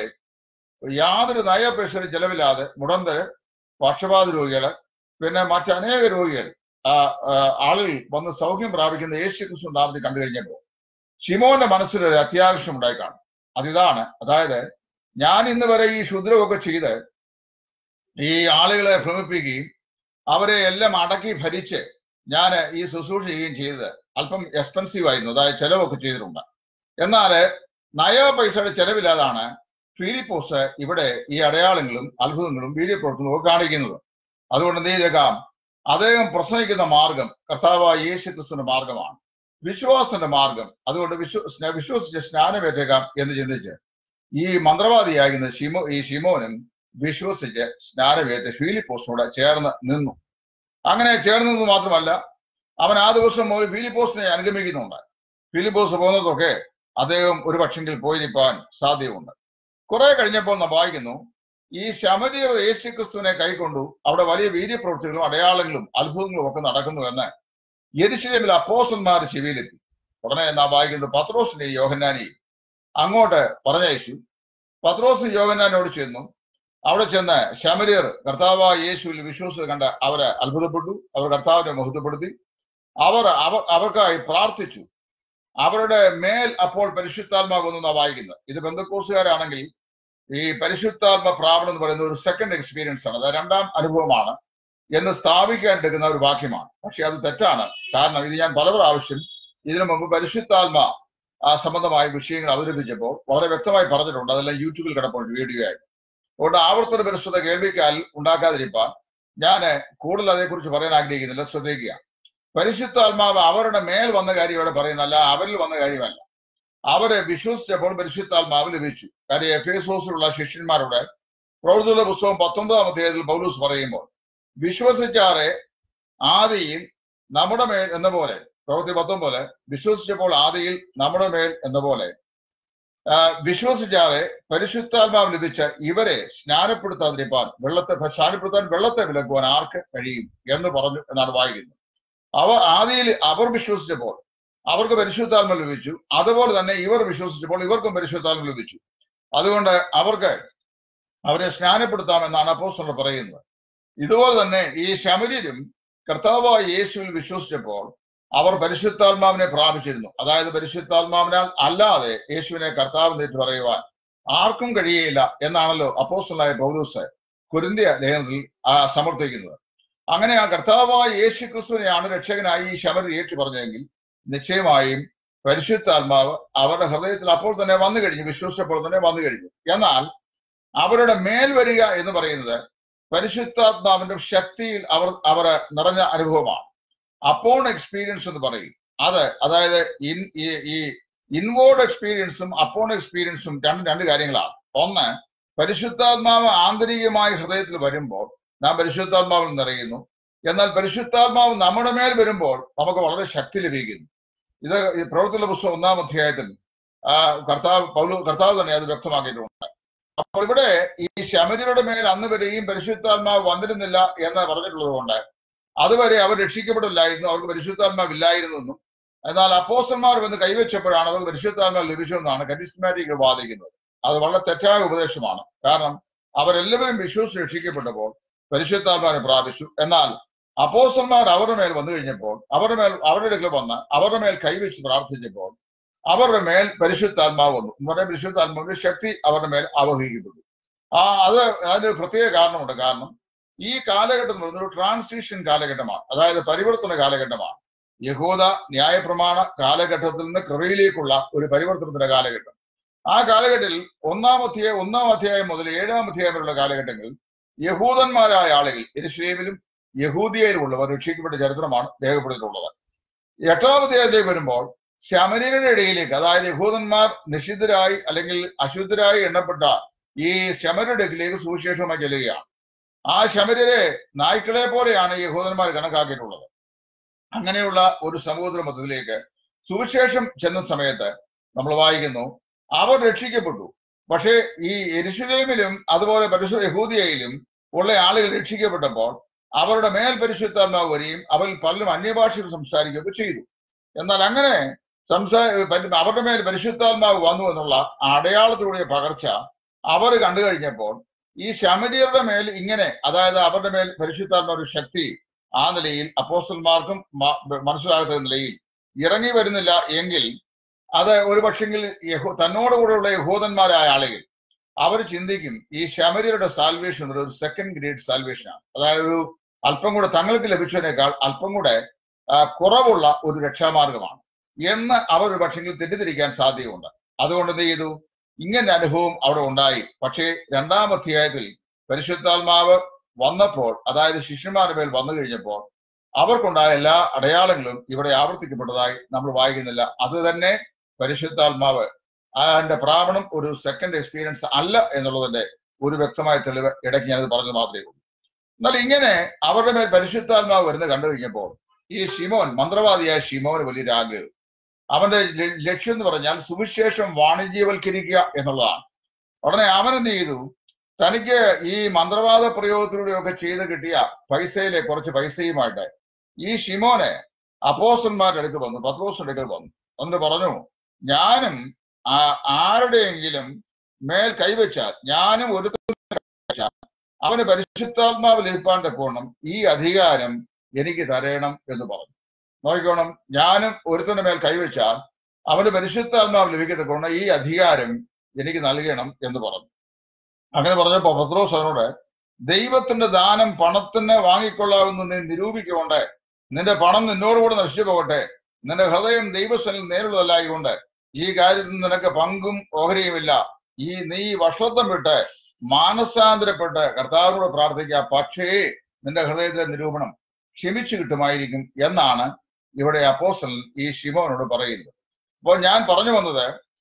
യാതൊരു നയപേക്ഷനും ചെലവില്ലാതെ മുടന്തര് പക്ഷപാത രോഗികള് പിന്നെ മറ്റനേക രോഗികൾ ആ, ആ, ആളുകൾ വന്ന് സൗഖ്യം പ്രാപിക്കുന്ന യേശു ക്രിസ്തു നാമത്തിൽ കണ്ടു കഴിഞ്ഞപ്പോൾ ഷിമോന്റെ മനസ്സിൽ ഒരു അത്യാവശ്യം ഉണ്ടായി കാണും അതിതാണ് അതായത് ഞാൻ ഇന്ന് വരെ ഈ ക്ഷുദ്രമൊക്കെ ചെയ്ത് ഈ ആളുകളെ ഭ്രമിപ്പിക്കുകയും അവരെ എല്ലാം അടക്കി ഭരിച്ച് ഞാൻ ഈ ശുശ്രൂഷ ചെയ്യുകയും ചെയ്തത് അല്പം എക്സ്പെൻസീവ് ആയിരുന്നു അതായത് ചെലവൊക്കെ ചെയ്തിട്ടുണ്ട് എന്നാൽ നയ പൈസയുടെ ചെലവില്ലാതാണ് ഫിലിപ്പോസ് ഇവിടെ ഈ അടയാളങ്ങളും അത്ഭുതങ്ങളും വീര്യപ്രവർത്തനവും ഒക്കെ കാണിക്കുന്നത് അതുകൊണ്ട് എന്ത് ചെയ്തേക്കാം അദ്ദേഹം പ്രസംഗിക്കുന്ന മാർഗം കർത്താവായ യേശു ക്രിസ്തുവിന്റെ മാർഗമാണ് വിശ്വാസത്തിന്റെ മാർഗം അതുകൊണ്ട് വിശ്വ സ്ന- വിശ്വസിച്ച് സ്നാനമേറ്റേക്കാം എന്ന് ചിന്തിച്ച് ഈ മന്ത്രവാദിയാകുന്ന ഷിമോ ഈ ഷിമോനും വിശ്വസിച്ച് സ്നാനമേറ്റ് ഫിലിപ്പോസിനോട് ചേർന്ന് നിന്നു അങ്ങനെ ചേർന്ന് നിന്നു മാത്രമല്ല അവൻ ആ ദിവസം മുതൽ ഫിലിപ്പോസിനെ അനുഗമിക്കുന്നുണ്ട് ഫിലിപ്പോസ് പോകുന്നതൊക്കെ അദ്ദേഹം ഒരു പക്ഷെങ്കിൽ പോയിരിക്കാൻ സാധ്യതയുണ്ട് കുറെ കഴിഞ്ഞപ്പോൾ നാം വായിക്കുന്നു ഈ ശമരിയ യേശു ക്രിസ്തുവിനെ കൈക്കൊണ്ടു അവിടെ വലിയ വീര്യപ്രവൃത്തികളും അടയാളങ്ങളും അത്ഭുതങ്ങളും ഒക്കെ നടക്കുന്നു എന്ന് യെരുശലേമിൽ അപ്പോസന്മാർ ചെവിയിലെത്തി ഉടനെ നാം വായിക്കുന്നത് പത്രോസിനെയും യോഹന്നാനെയും അങ്ങോട്ട് പറഞ്ഞയച്ചു പത്രോസ് യോഗനാനോട് ചെന്നു അവിടെ ചെന്ന് ശമരിയർ കർത്താവായ യേശുവിൽ വിശ്വസിച്ച് കണ്ട് അവരെ അത്ഭുതപ്പെട്ടു അവർ കർത്താവിനെ മഹത്വപ്പെടുത്തി അവർ അവർ അവർക്കായി പ്രാർത്ഥിച്ചു അവരുടെ മേൽ അപ്പോൾ പരിശുദ്ധാത്മാവെന്നാ വായിക്കുന്നത് ഇത് ബന്ധുക്കോസുകാരാണെങ്കിൽ ഈ പരിശുദ്ധാത്മ പ്രാപണം എന്ന് പറയുന്ന ഒരു സെക്കൻഡ് എക്സ്പീരിയൻസ് ആണ് അത് രണ്ടാം അനുഭവമാണ് എന്ന് സ്ഥാപിക്കാൻ എടുക്കുന്ന ഒരു വാക്യമാണ് പക്ഷെ അത് തെറ്റാണ് കാരണം ഇത് ഞാൻ പല പ്രാവശ്യം ഇതിനു മുമ്പ് പരിശുദ്ധാത്മ ആ, സംബന്ധമായ വിഷയങ്ങൾ അവതരിപ്പിച്ചപ്പോൾ വളരെ വ്യക്തമായി പറഞ്ഞിട്ടുണ്ട് അതെല്ലാം യൂട്യൂബിൽ കിടപ്പുണ്ട് വീഡിയോ ആയിട്ട് അതുകൊണ്ട് ആവർത്തന പരിശുദ്ധ കേൾവിക്കാൽ ഉണ്ടാക്കാതിരിക്കാൻ ഞാൻ കൂടുതൽ അതേക്കുറിച്ച് പറയാൻ ആഗ്രഹിക്കുന്നില്ല ശ്രദ്ധിക്കുക പരിശുദ്ധാത്മാവ് അവരുടെ മേൽ വന്ന കാര്യം ഇവിടെ പറയുന്നല്ല അവരിൽ വന്ന കാര്യമല്ല അവരെ വിശ്വസിച്ചപ്പോൾ പരിശുദ്ധാത്മാവ് ലഭിച്ചു കാര്യം എഫ് എസോസിലുള്ള ശിഷ്യന്മാരുടെ പ്രവൃത്തിയുടെ പുസ്തകം പത്തൊമ്പതാം അധ്യായത്തിൽ പൗലൂസ് പറയുമ്പോൾ വിശ്വസിച്ചാറെ ആദിയിൽ നമ്മുടെ മേൽ എന്ന പോലെ പ്രവൃത്തി പത്തൊമ്പത് വിശ്വസിച്ചപ്പോൾ ആദിയിൽ നമ്മുടെ മേൽ എന്ന പോലെ ആ, വിശ്വസിച്ചാറെ പരിശുദ്ധാത്മാവ് ലഭിച്ച ഇവരെ സ്നാനപ്പെടുത്താതിരിക്കാൻ വെള്ളത്തെ സ്നാനപ്പെടുത്താൻ വെള്ളത്തെ വിലക്കുവാൻ ആർക്ക് കഴിയും എന്ന് പറഞ്ഞു എന്നാണ് വായിക്കുന്നത് അവ ആദിയിൽ അവർ വിശ്വസിച്ചപ്പോൾ അവർക്ക് പരിശുദ്ധാത്മ ലഭിച്ചു അതുപോലെ തന്നെ ഇവർ വിശ്വസിച്ചപ്പോൾ ഇവർക്കും പരിശുദ്ധാത്മ ലഭിച്ചു അതുകൊണ്ട് അവർക്ക് അവരെ സ്നാനപ്പെടുത്താമെന്നാണ് അപ്പോസ്തലർ പറയുന്നത് ഇതുപോലെ തന്നെ ഈ ശമര്യരും കർത്താവായ യേശുവിൽ വിശ്വസിച്ചപ്പോൾ അവർ പരിശുദ്ധാത്മാവിനെ പ്രാപിച്ചിരുന്നു അതായത് പരിശുദ്ധാത്മാവിനാൽ അല്ലാതെ യേശുവിനെ കർത്താവ് നേരിട്ട് പറയുവാൻ ആർക്കും കഴിയുകയില്ല എന്നാണല്ലോ അപ്പോസ്റ്റലായ പൗലൂസ് കുരിന്തിയ ലേഖനത്തിൽ ആ, സമർത്ഥിക്കുന്നത് അങ്ങനെ ആ കർത്താവായ യേശു ക്രിസ്തുവിനെയാണ് രക്ഷകനായി ഈ ശമരി ഏറ്റു പറഞ്ഞതെങ്കിൽ നിശ്ചയമായും പരിശുദ്ധാത്മാവ് അവരുടെ ഹൃദയത്തിൽ അപ്പോൾ തന്നെ വന്നു കഴിഞ്ഞു വിശ്വസിച്ചപ്പോൾ തന്നെ വന്നു കഴിഞ്ഞു എന്നാൽ അവരുടെ മേൽ വരിക എന്ന് പറയുന്നത് പരിശുദ്ധാത്മാവിന്റെ ശക്തിയിൽ അവർ അവർ നിറഞ്ഞ അനുഭവമാണ് അപ്പോൺ എക്സ്പീരിയൻസ് എന്ന് പറയും അത് അതായത് ഇൻ ഈ ഈ ഇൻവേർഡ് എക്സ്പീരിയൻസും അപ്പോൺ എക്സ്പീരിയൻസും രണ്ട് രണ്ട് കാര്യങ്ങളാണ് ഒന്ന് പരിശുദ്ധാത്മാവ് ആന്തരികമായി ഹൃദയത്തിൽ വരുമ്പോൾ നാം പരിശുദ്ധാത്മാവിൽ നിറയുന്നു എന്നാൽ പരിശുദ്ധാത്മാവ് നമ്മുടെ മേൽ വരുമ്പോൾ നമുക്ക് വളരെ ശക്തി ലഭിക്കുന്നു ഇത് ഈ പ്രവൃത്തിയുള്ള പുസ്തകം ഒന്നാം അധ്യായത്തിൽ ആ കർത്താവ് പൗലു കർത്താവ് തന്നെ അത് വ്യക്തമാക്കിയിട്ടുണ്ട് അപ്പോൾ ഇവിടെ ഈ ശമരിയുടെ മേൽ അന്ന് വരെയും പരിശുദ്ധാത്മാവ് വന്നിരുന്നില്ല എന്ന് പറഞ്ഞിട്ടുള്ളത് കൊണ്ട് അതുവരെ അവർ രക്ഷിക്കപ്പെടില്ലായിരുന്നു അവർക്ക് പരിശുദ്ധാത്മാവ് ഇല്ലായിരുന്നു എന്നും എന്നാൽ അപ്പോസ്റ്റന്മാർ വന്ന് കൈവച്ചപ്പോഴാണ് അവർക്ക് പരിശുദ്ധാത്മാവ് ലഭിച്ചതെന്നാണ് കരിസ്മാറ്റിക് വാദിക്കുന്നത് അത് വളരെ തെറ്റായ ഉപദേശമാണ് കാരണം അവരെല്ലാവരും വിശ്വസിച്ച് രക്ഷിക്കപ്പെട്ടപ്പോൾ പരിശുദ്ധാത്മാവിനെ പ്രാപിച്ചു എന്നാൽ അപ്പോസ്റ്റന്മാർ അവരുടെ മേൽ വന്നു കഴിഞ്ഞപ്പോൾ അവരുടെ മേൽ അവരുടെ അടുക്കൽ വന്ന് അവരുടെ മേൽ കൈവച്ച് പ്രാർത്ഥിച്ചപ്പോൾ അവരുടെ മേൽ പരിശുദ്ധാത്മാവ് വന്നു എന്ന് പറയാൻ പരിശുദ്ധാത്മാവിന്റെ ശക്തി അവരുടെ മേൽ അവഹിക്കപ്പെട്ടു ആ അത് അതിന് ഒരു പ്രത്യേക കാരണമുണ്ട് കാരണം ഈ കാലഘട്ടം എന്ന് പറയുന്നത് ഒരു ട്രാൻസിഷൻ കാലഘട്ടമാണ് അതായത് പരിവർത്തന കാലഘട്ടമാണ് യഹൂദ ന്യായപ്രമാണ കാലഘട്ടത്തിൽ നിന്ന് കൃപയിലേക്കുള്ള ഒരു പരിവർത്തനത്തിന്റെ കാലഘട്ടം ആ കാലഘട്ടത്തിൽ ഒന്നാം അധ്യായം ഒന്നാം അധ്യായം മുതൽ ഏഴാം അധ്യായം വരെയുള്ള കാലഘട്ടങ്ങളിൽ യഹൂദന്മാരായ ആളുകൾ എരുശ്ലേമിലും യഹൂദിയയിലുമുള്ളവർ രക്ഷിക്കപ്പെട്ട ചരിത്രമാണ് രേഖപ്പെടുത്തിയിട്ടുള്ളത് എട്ടാം അധ്യായത്തിലേക്ക് വരുമ്പോൾ ശമര്യരുടെ ഇടയിലേക്ക് അതായത് യഹൂദന്മാർ നിഷിദ്ധരായി അല്ലെങ്കിൽ അശുദ്ധരായി എണ്ണപ്പെട്ട ഈ ശമരുടെ ഇടയിലേക്ക് സുവിശേഷമായി ചെല്ലുകയാണ് ആ ശമര്യരെ നായ്ക്കളെ പോലെയാണ് യഹൂദന്മാർ കണക്കാക്കിയിട്ടുള്ളത് അങ്ങനെയുള്ള ഒരു സമൂഹത്തിന്റെ മൊത്തത്തിലേക്ക് സുവിശേഷം ചെന്ന സമയത്ത് നമ്മൾ വായിക്കുന്നു അവർ രക്ഷിക്കപ്പെട്ടു പക്ഷേ ഈ എരുശലേമിലും അതുപോലെ പരിശു യഹൂദിയയിലും ഉള്ള ആളുകൾ രക്ഷിക്കപ്പെട്ടപ്പോൾ അവരുടെ മേൽ പരിശുദ്ധാത്മാവ് വരികയും അവരിൽ പലരും അന്യഭാഷയിൽ സംസാരിക്കുകയൊക്കെ ചെയ്തു എന്നാൽ അങ്ങനെ സംസാ പരി- അവരുടെ മേൽ പരിശുദ്ധാത്മാവ് വന്നു എന്നുള്ള ആ അടയാളത്തിലൂടെ പകർച്ച അവർ കണ്ടു കഴിഞ്ഞപ്പോൾ ഈ ശമരിയരുടെ മേൽ ഇങ്ങനെ അതായത് അവരുടെ മേൽ പരിശുദ്ധാത്മാവ് ശക്തി ആ നിലയിൽ അപ്പോസ്റ്റന്മാർക്കും മ- മനസ്സിലാകാത്ത നിലയിൽ ഇറങ്ങി വരുന്നില്ല എങ്കിൽ അത് ഒരു പക്ഷെങ്കിൽ യഹൂ തന്നോടുകൂടെയുള്ള യഹൂദന്മാരായ ആളുകൾ അവർ ചിന്തിക്കും ഈ ശമരിയരുടെ സാൽവേഷൻ ഒരു സെക്കൻഡ് ഗ്രേഡ് സാൽവേഷൻ ആണ് അതായത് ഒരു അല്പം കൂടെ തങ്ങൾക്ക് ലഭിച്ചതിനേക്കാൾ അല്പം കൂടെ ആ, കുറവുള്ള ഒരു രക്ഷാമാർഗമാണ് എന്ന് അവർ ഒരു പക്ഷെങ്കിൽ തെറ്റിദ്ധരിക്കാൻ സാധ്യതയുണ്ട് അതുകൊണ്ട് എന്ത് ചെയ്തു ഇങ്ങനെ അനുഭവം അവിടെ ഉണ്ടായി പക്ഷേ രണ്ടാം അധ്യായത്തിൽ പരിശുദ്ധാത്മാവ് വന്നപ്പോൾ അതായത് ശിഷ്യന്മാരുടെ മേൽ വന്നു കഴിഞ്ഞപ്പോൾ അവർക്കുണ്ടായ എല്ലാ അടയാളങ്ങളും ഇവിടെ ആവർത്തിക്കപ്പെട്ടതായി നമ്മൾ വായിക്കുന്നില്ല അത് തന്നെ പരിശുദ്ധാത്മാവ് അതിന്റെ പ്രാപണം ഒരു സെക്കൻഡ് എക്സ്പീരിയൻസ് അല്ല എന്നുള്ളതിന്റെ ഒരു വ്യക്തമായ തെളിവ് ഇടയ്ക്ക് ഞാനത് പറഞ്ഞത് മാത്രമേ ഉള്ളൂ എന്നാൽ ഇങ്ങനെ അവരുടെ മേൽ പരിശുദ്ധാത്മാവ് വരുന്നത് കണ്ടു കഴിഞ്ഞപ്പോൾ ഈ ഷിമോൻ മന്ത്രവാദിയായ ഷിമോന് വലിയൊരു ആഗ്രഹം അവന്റെ ല- ലക്ഷ്യം എന്ന് പറഞ്ഞാൽ സുവിശേഷം വാണിജ്യവൽക്കരിക്കുക എന്നുള്ളതാണ് ഉടനെ അവൻ എന്ത് ചെയ്തു തനിക്ക് ഈ മന്ത്രവാദ പ്രയോഗത്തിലൂടെയൊക്കെ ചെയ്ത് കിട്ടിയ പൈസയിലെ കുറച്ച് പൈസയുമായിട്ട് ഈ ഷിമോനെ അപ്പോസ്റ്റന്മാരുടെ അടുക്കൽ വന്നു പത്രോസിന്റെ അടുക്കൽ വന്നു എന്ന് പറഞ്ഞു ഞാനും ആ- ആരുടെയെങ്കിലും മേൽ കൈവച്ചാൽ ഞാനും ഒരു അവന് പരിശുദ്ധാത്മാവ് ലഭിപ്പാൻ തക്കോണം ഈ അധികാരം എനിക്ക് തരയണം എന്ന് പറഞ്ഞു നോക്കിക്കോണം ഞാനും ഒരുത്തന്റെ മേൽ കൈവച്ചാൽ അവന് പരിശുദ്ധാത്മാവ് ലഭിക്കത്തക്കോണം ഈ അധികാരം എനിക്ക് നൽകണം എന്ന് പറഞ്ഞു അങ്ങനെ പറഞ്ഞപ്പോ പത്രോസ് അവനോട് ദൈവത്തിന്റെ ദാനം പണത്തിന് വാങ്ങിക്കൊള്ളാമെന്ന് നീ നിരൂപിക്കൊണ്ട് നിന്റെ പണം നിന്നോടുകൂടെ നശിച്ചു പോകട്ടെ നിന്റെ ഹൃദയം ദൈവസ്ഥലിൽ നേരുള്ളതല്ലായതുകൊണ്ട് ഈ കാര്യത്തിൽ നിനക്ക് പങ്കും ഓഹരിയുമില്ല ഈ നീ വഷത്വം വിട്ട് മാനസാന്തരപ്പെട്ട് കർത്താവിനോട് പ്രാർത്ഥിക്കുക പക്ഷേ നിന്റെ ഹൃദയത്തിലെ നിരൂപണം ക്ഷമിച്ചു കിട്ടുമായിരിക്കും എന്നാണ് ഇവിടെ അപ്പോസ്റ്റൽ ഈ ശിമോനോട് പറയുന്നത് അപ്പോൾ ഞാൻ പറഞ്ഞു വന്നത്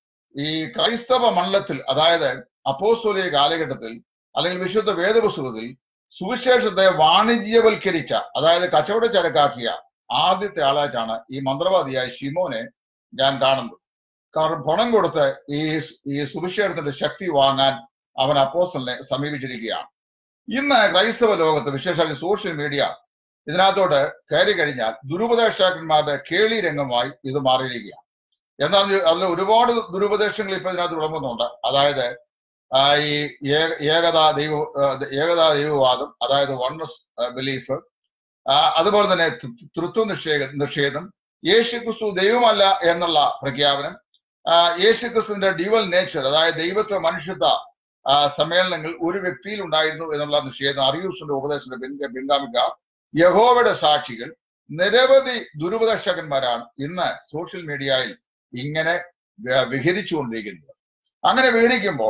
ഈ ക്രൈസ്തവ മണ്ഡലത്തിൽ അതായത് അപ്പോസ്തോലിക കാലഘട്ടത്തിൽ അല്ലെങ്കിൽ വിശുദ്ധ വേദപുസ്തകത്തിൽ സുവിശേഷത്തെ വാണിജ്യവൽക്കരിച്ച അതായത് കച്ചവട ചരക്കാക്കിയ ആദ്യത്തെ ആളായിട്ടാണ് ഈ മന്ത്രവാദിയായ ഷിമോനെ ഞാൻ കാണുന്നത് കാരണം പണം കൊടുത്ത് ഈ ഈ സുവിശേഷത്തിന്റെ ശക്തി വാങ്ങാൻ അവൻ അപ്പോസ്റ്റലിനെ സമീപിച്ചിരിക്കുകയാണ് ഇന്ന് ക്രൈസ്തവ ലോകത്ത് വിശേഷാൽ സോഷ്യൽ മീഡിയ ഇതിനകത്തോട്ട് കയറി കഴിഞ്ഞാൽ ദുരുപദേഷ്ടാക്കന്മാരുടെ കേളി രംഗമായി ഇത് മാറിയിരിക്കുകയാണ് എന്നാൽ അതിൽ ഒരുപാട് ദുരുപദേശങ്ങൾ ഇപ്പൊ ഇതിനകത്ത് വിളമ്പുന്നുണ്ട് അതായത് ആ, ഈ ഏക- ഏകതാ ദൈവ ആ, ഏകതാ ദൈവവാദം അതായത് വൺനെസ് ബിലീഫ് അതുപോലെ തന്നെ ത- തൃത്വ നിഷേധ നിഷേധം യേശു ക്രിസ്തു ദൈവമല്ല എന്നുള്ള പ്രഖ്യാപനം ആ, യേശു ക്രിസ്തുവിന്റെ ഡിവൽ നേച്ചർ അതായത് ദൈവത്വ മനുഷ്യത്വ ആ, സമ്മേളനങ്ങൾ ഒരു വ്യക്തിയിൽ ഉണ്ടായിരുന്നു എന്നുള്ള നിഷേധം അറിയൂസിന്റെ ഉപദേശത്തിന്റെ പിൻഗ പിൻഗാമിക യഹോവയുടെ സാക്ഷികൾ നിരവധി ദുരുപദേഷ്ടകന്മാരാണ് ഇന്ന് സോഷ്യൽ മീഡിയയിൽ ഇങ്ങനെ വ- വിഹരിച്ചുകൊണ്ടിരിക്കുന്നത് അങ്ങനെ വിഹരിക്കുമ്പോൾ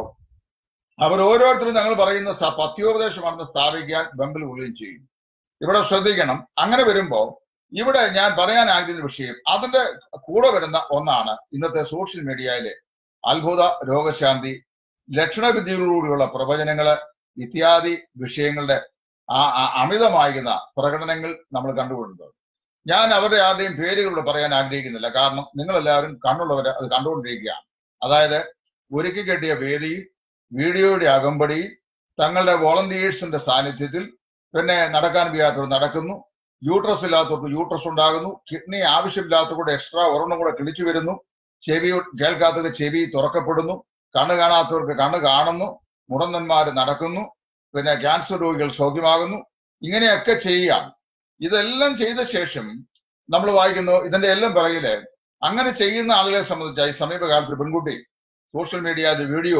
അവർ ഓരോരുത്തരും ഞങ്ങൾ പറയുന്ന സ- പത്യോപദേശമാണെന്ന് സ്ഥാപിക്കാൻ ബമ്പിൽ കൊള്ളുകയും ചെയ്യും ഇവിടെ ശ്രദ്ധിക്കണം അങ്ങനെ വരുമ്പോ ഇവിടെ ഞാൻ പറയാൻ ആഗ്രഹിക്കുന്ന വിഷയം അതിന്റെ കൂടെ വരുന്ന ഒന്നാണ് ഇന്നത്തെ സോഷ്യൽ മീഡിയയിലെ അത്ഭുത രോഗശാന്തി ലക്ഷണവിദ്യകളോടുള്ള പ്രവചനങ്ങള് ഇത്യാദി വിഷയങ്ങളുടെ ആ ആ- അമിതമായിരുന്ന പ്രകടനങ്ങൾ നമ്മൾ കണ്ടുകൊണ്ടിരുന്നത് ഞാൻ അവരുടെ ആരുടെയും പേരുകളോട് പറയാൻ ആഗ്രഹിക്കുന്നില്ല കാരണം നിങ്ങൾ എല്ലാവരും കണ്ണുള്ളവരെ അത് കണ്ടുകൊണ്ടിരിക്കുകയാണ് അതായത് ഒരുക്കി കെട്ടിയ വേദിയിൽ വീഡിയോയുടെ അകമ്പടിയിൽ തങ്ങളുടെ വോളണ്ടിയേഴ്സിന്റെ സാന്നിധ്യത്തിൽ പിന്നെ നടക്കാൻ വയ്യാത്തവർ നടക്കുന്നു യൂട്രസ് ഇല്ലാത്തവർക്ക് യൂട്രസ് ഉണ്ടാകുന്നു കിഡ്നി ആവശ്യമില്ലാത്തവരുടെ എക്സ്ട്രാ ഒരെണ്ണം കൂടെ കിളിച്ചു വരുന്നു ചെവി കേൾക്കാത്തവർക്ക് ചെവി തുറക്കപ്പെടുന്നു കണ്ണ് കാണാത്തവർക്ക് കണ്ണ് കാണുന്നു മുടന്തന്മാർ നടക്കുന്നു പിന്നെ ക്യാൻസർ രോഗികൾ സൗഖ്യമാകുന്നു ഇങ്ങനെയൊക്കെ ചെയ്യാം ഇതെല്ലാം ചെയ്ത ശേഷം നമ്മൾ വായിക്കുന്നു ഇതിന്റെ എല്ലാം പിറകില് അങ്ങനെ ചെയ്യുന്ന ആളുകളെ സംബന്ധിച്ചായി സമീപകാലത്ത് ഒരു പെൺകുട്ടി സോഷ്യൽ മീഡിയ വീഡിയോ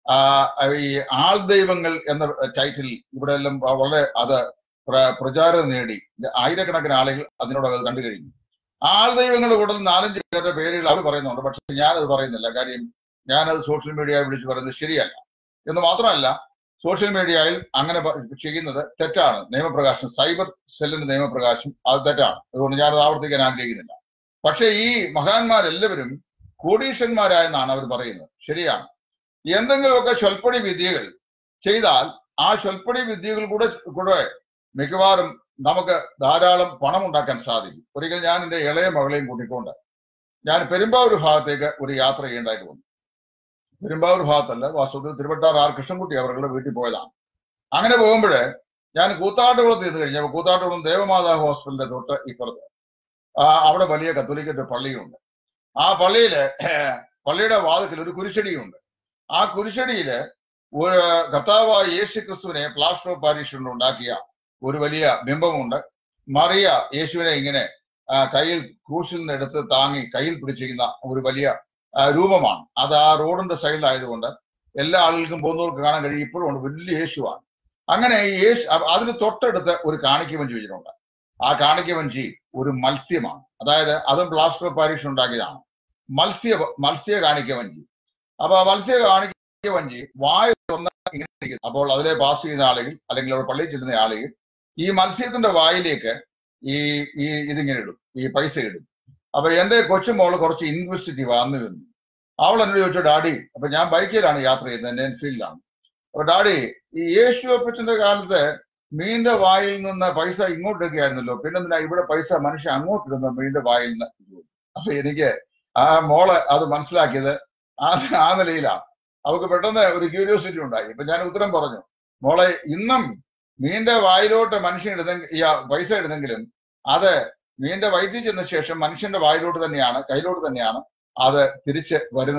ഈ ആൾ ദൈവങ്ങൾ എന്ന ടൈറ്റിൽ ഇവിടെ എല്ലാം വളരെ അത് പ്ര- പ്രചാരം നേടി ആയിരക്കണക്കിന് ആളുകൾ അതിനോട് അത് കണ്ടു കഴിഞ്ഞു ആൾ ദൈവങ്ങളുടെ കൂടെ നാലഞ്ച് പേരുടെ പേരുകൾ അവർ പറയുന്നുണ്ട് പക്ഷെ ഞാനത് പറയുന്നില്ല കാര്യം ഞാനത് സോഷ്യൽ മീഡിയ വിളിച്ച് പറയുന്നത് ശരിയല്ല എന്ന് മാത്രമല്ല സോഷ്യൽ മീഡിയയിൽ അങ്ങനെ പ- ചെയ്യുന്നത് തെറ്റാണ് നിയമപ്രകാശം സൈബർ സെല്ലിന്റെ നിയമപ്രകാശം അത് തെറ്റാണ് അതുകൊണ്ട് ഞാനത് ആവർത്തിക്കാൻ ആഗ്രഹിക്കുന്നില്ല പക്ഷേ ഈ മഹാന്മാരെല്ലാവരും കോടീശന്മാരായെന്നാണ് അവർ പറയുന്നത് ശരിയാണ് എന്തെങ്കിലുമൊക്കെ ചൊൽപ്പടി വിദ്യകൾ ചെയ്താൽ ആ ചൊൽപ്പടി വിദ്യകൾ കൂടെ കൂടെ മിക്കവാറും നമുക്ക് ധാരാളം പണം ഉണ്ടാക്കാൻ സാധിക്കും ഒരിക്കൽ ഞാൻ എന്റെ ഇളയ മകളെയും കൂട്ടിക്കൊണ്ട് ഞാൻ പെരുമ്പാവൂർ ഭാഗത്തേക്ക് ഒരു യാത്ര ചെയ്യേണ്ടതായിട്ട് വന്നു പെരുമ്പാവൂർ ഭാഗത്തല്ല വാസ്തവത്തിൽ തിരുവട്ടാർ ആർ കൃഷ്ണൻകുട്ടി അവരുടെ വീട്ടിൽ പോയതാണ് അങ്ങനെ പോകുമ്പോൾ ഞാൻ കൂത്താട്ടുകുളത്ത് ചെന്ന് കഴിഞ്ഞപ്പോൾ കൂത്താട്ടുകുളം ദേവമാതാ ഹോസ്പിറ്റലിന്റെ തൊട്ട് ഇപ്പുറത്ത് ആ, അവിടെ വലിയ കത്തോലിക്കറ്റ് പള്ളിയുണ്ട് ആ പള്ളിയില് പള്ളിയുടെ വാതിക്കൽ ഒരു കുരിശടിയുണ്ട് ആ കുരിശടിയില് ഒരു കർത്താവായ യേശു ക്രിസ്തുവിനെ പ്ലാസ്റ്റർ ഓഫ് പാരീഷ് കൊണ്ട് ഉണ്ടാക്കിയ ഒരു വലിയ ബിംബമുണ്ട് മറിയ യേശുവിനെ ഇങ്ങനെ ആ, കയ്യിൽ ക്രൂശിൽ നിന്ന് എടുത്ത് താങ്ങി കയ്യിൽ പിടിച്ചിരിക്കുന്ന ഒരു വലിയ ആ, രൂപമാണ് അത് ആ റോഡിന്റെ സൈഡിലായതുകൊണ്ട് എല്ലാ ആളുകൾക്കും പോകുന്നവർക്ക് കാണാൻ കഴിയും ഇപ്പോഴും ഉണ്ട് വലിയ യേശുവാണ് അങ്ങനെ ഈ യേശു അ- അതിന് തൊട്ടടുത്ത് ഒരു കാണിക്ക വഞ്ചി വെച്ചിട്ടുണ്ട് ആ കാണിക്ക വഞ്ചി ഒരു മത്സ്യമാണ് അതായത് അതും പ്ലാസ്റ്റർ ഓഫ് പാരീഷ് ഉണ്ടാക്കിയതാണ് മത്സ്യ മത്സ്യ കാണിക്ക വഞ്ചി അപ്പൊ ആ മത്സ്യ കാണിക്ക വഞ്ചി വായ തുറന്ന് ഇങ്ങനെ ഇരിക്കുന്നു. അപ്പോൾ അതിലെ പാസ് ചെയ്യുന്ന ആളുകൾ അല്ലെങ്കിൽ അവിടെ പള്ളിയിൽ ചെല്ലുന്ന ആളുകൾ ഈ മത്സ്യത്തിന്റെ വായിലേക്ക് ഈ ഈ ഇതിങ്ങനെ ഇടും ഈ പൈസ ഇടും അപ്പൊ എന്റെ കൊച്ചുമോള് കുറച്ച് ഇൻവെസ്റ്റിറ്റീവ് വന്നു വന്നു അവൾ എന്നോട് ചോദിച്ചു ഡാഡി അപ്പൊ ഞാൻ ബൈക്കിലാണ് യാത്ര ചെയ്യുന്നത് എന്റെ എൻഫീൽഡിലാണ് അപ്പൊ ഡാഡി ഈ യേശു അപ്പച്ചന്റെ കാലത്ത് മീനിന്റെ വായിൽ നിന്ന് പൈസ ഇങ്ങോട്ടൊക്കെ ആയിരുന്നല്ലോ പിന്നെന്തിനാ ഇവിടെ പൈസ മനുഷ്യൻ അങ്ങോട്ടിടുന്നു മീനിന്റെ വായിൽ നിന്ന് അപ്പൊ എനിക്ക് ആ മോള് അത് മനസ്സിലാക്കിയത് ആ ആ നിലയിലാണ് അവൾക്ക് പെട്ടെന്ന് ഒരു ക്യൂരിയോസിറ്റി ഉണ്ടായി അപ്പൊ ഞാൻ ഉത്തരം പറഞ്ഞു മോളെ ഇന്നും മീനിന്റെ വായിലോട്ട് മനുഷ്യൻ ഇടുന്നെങ്കിൽ ഈ ആ പൈസ ഇടുന്നെങ്കിലും അത് മീനിന്റെ വയറ്റിൽ ചെന്ന ശേഷം മനുഷ്യന്റെ വായിലോട്ട് തന്നെയാണ് കയ്യിലോട്ട് തന്നെയാണ് അത് തിരിച്ച് വരുന്നത്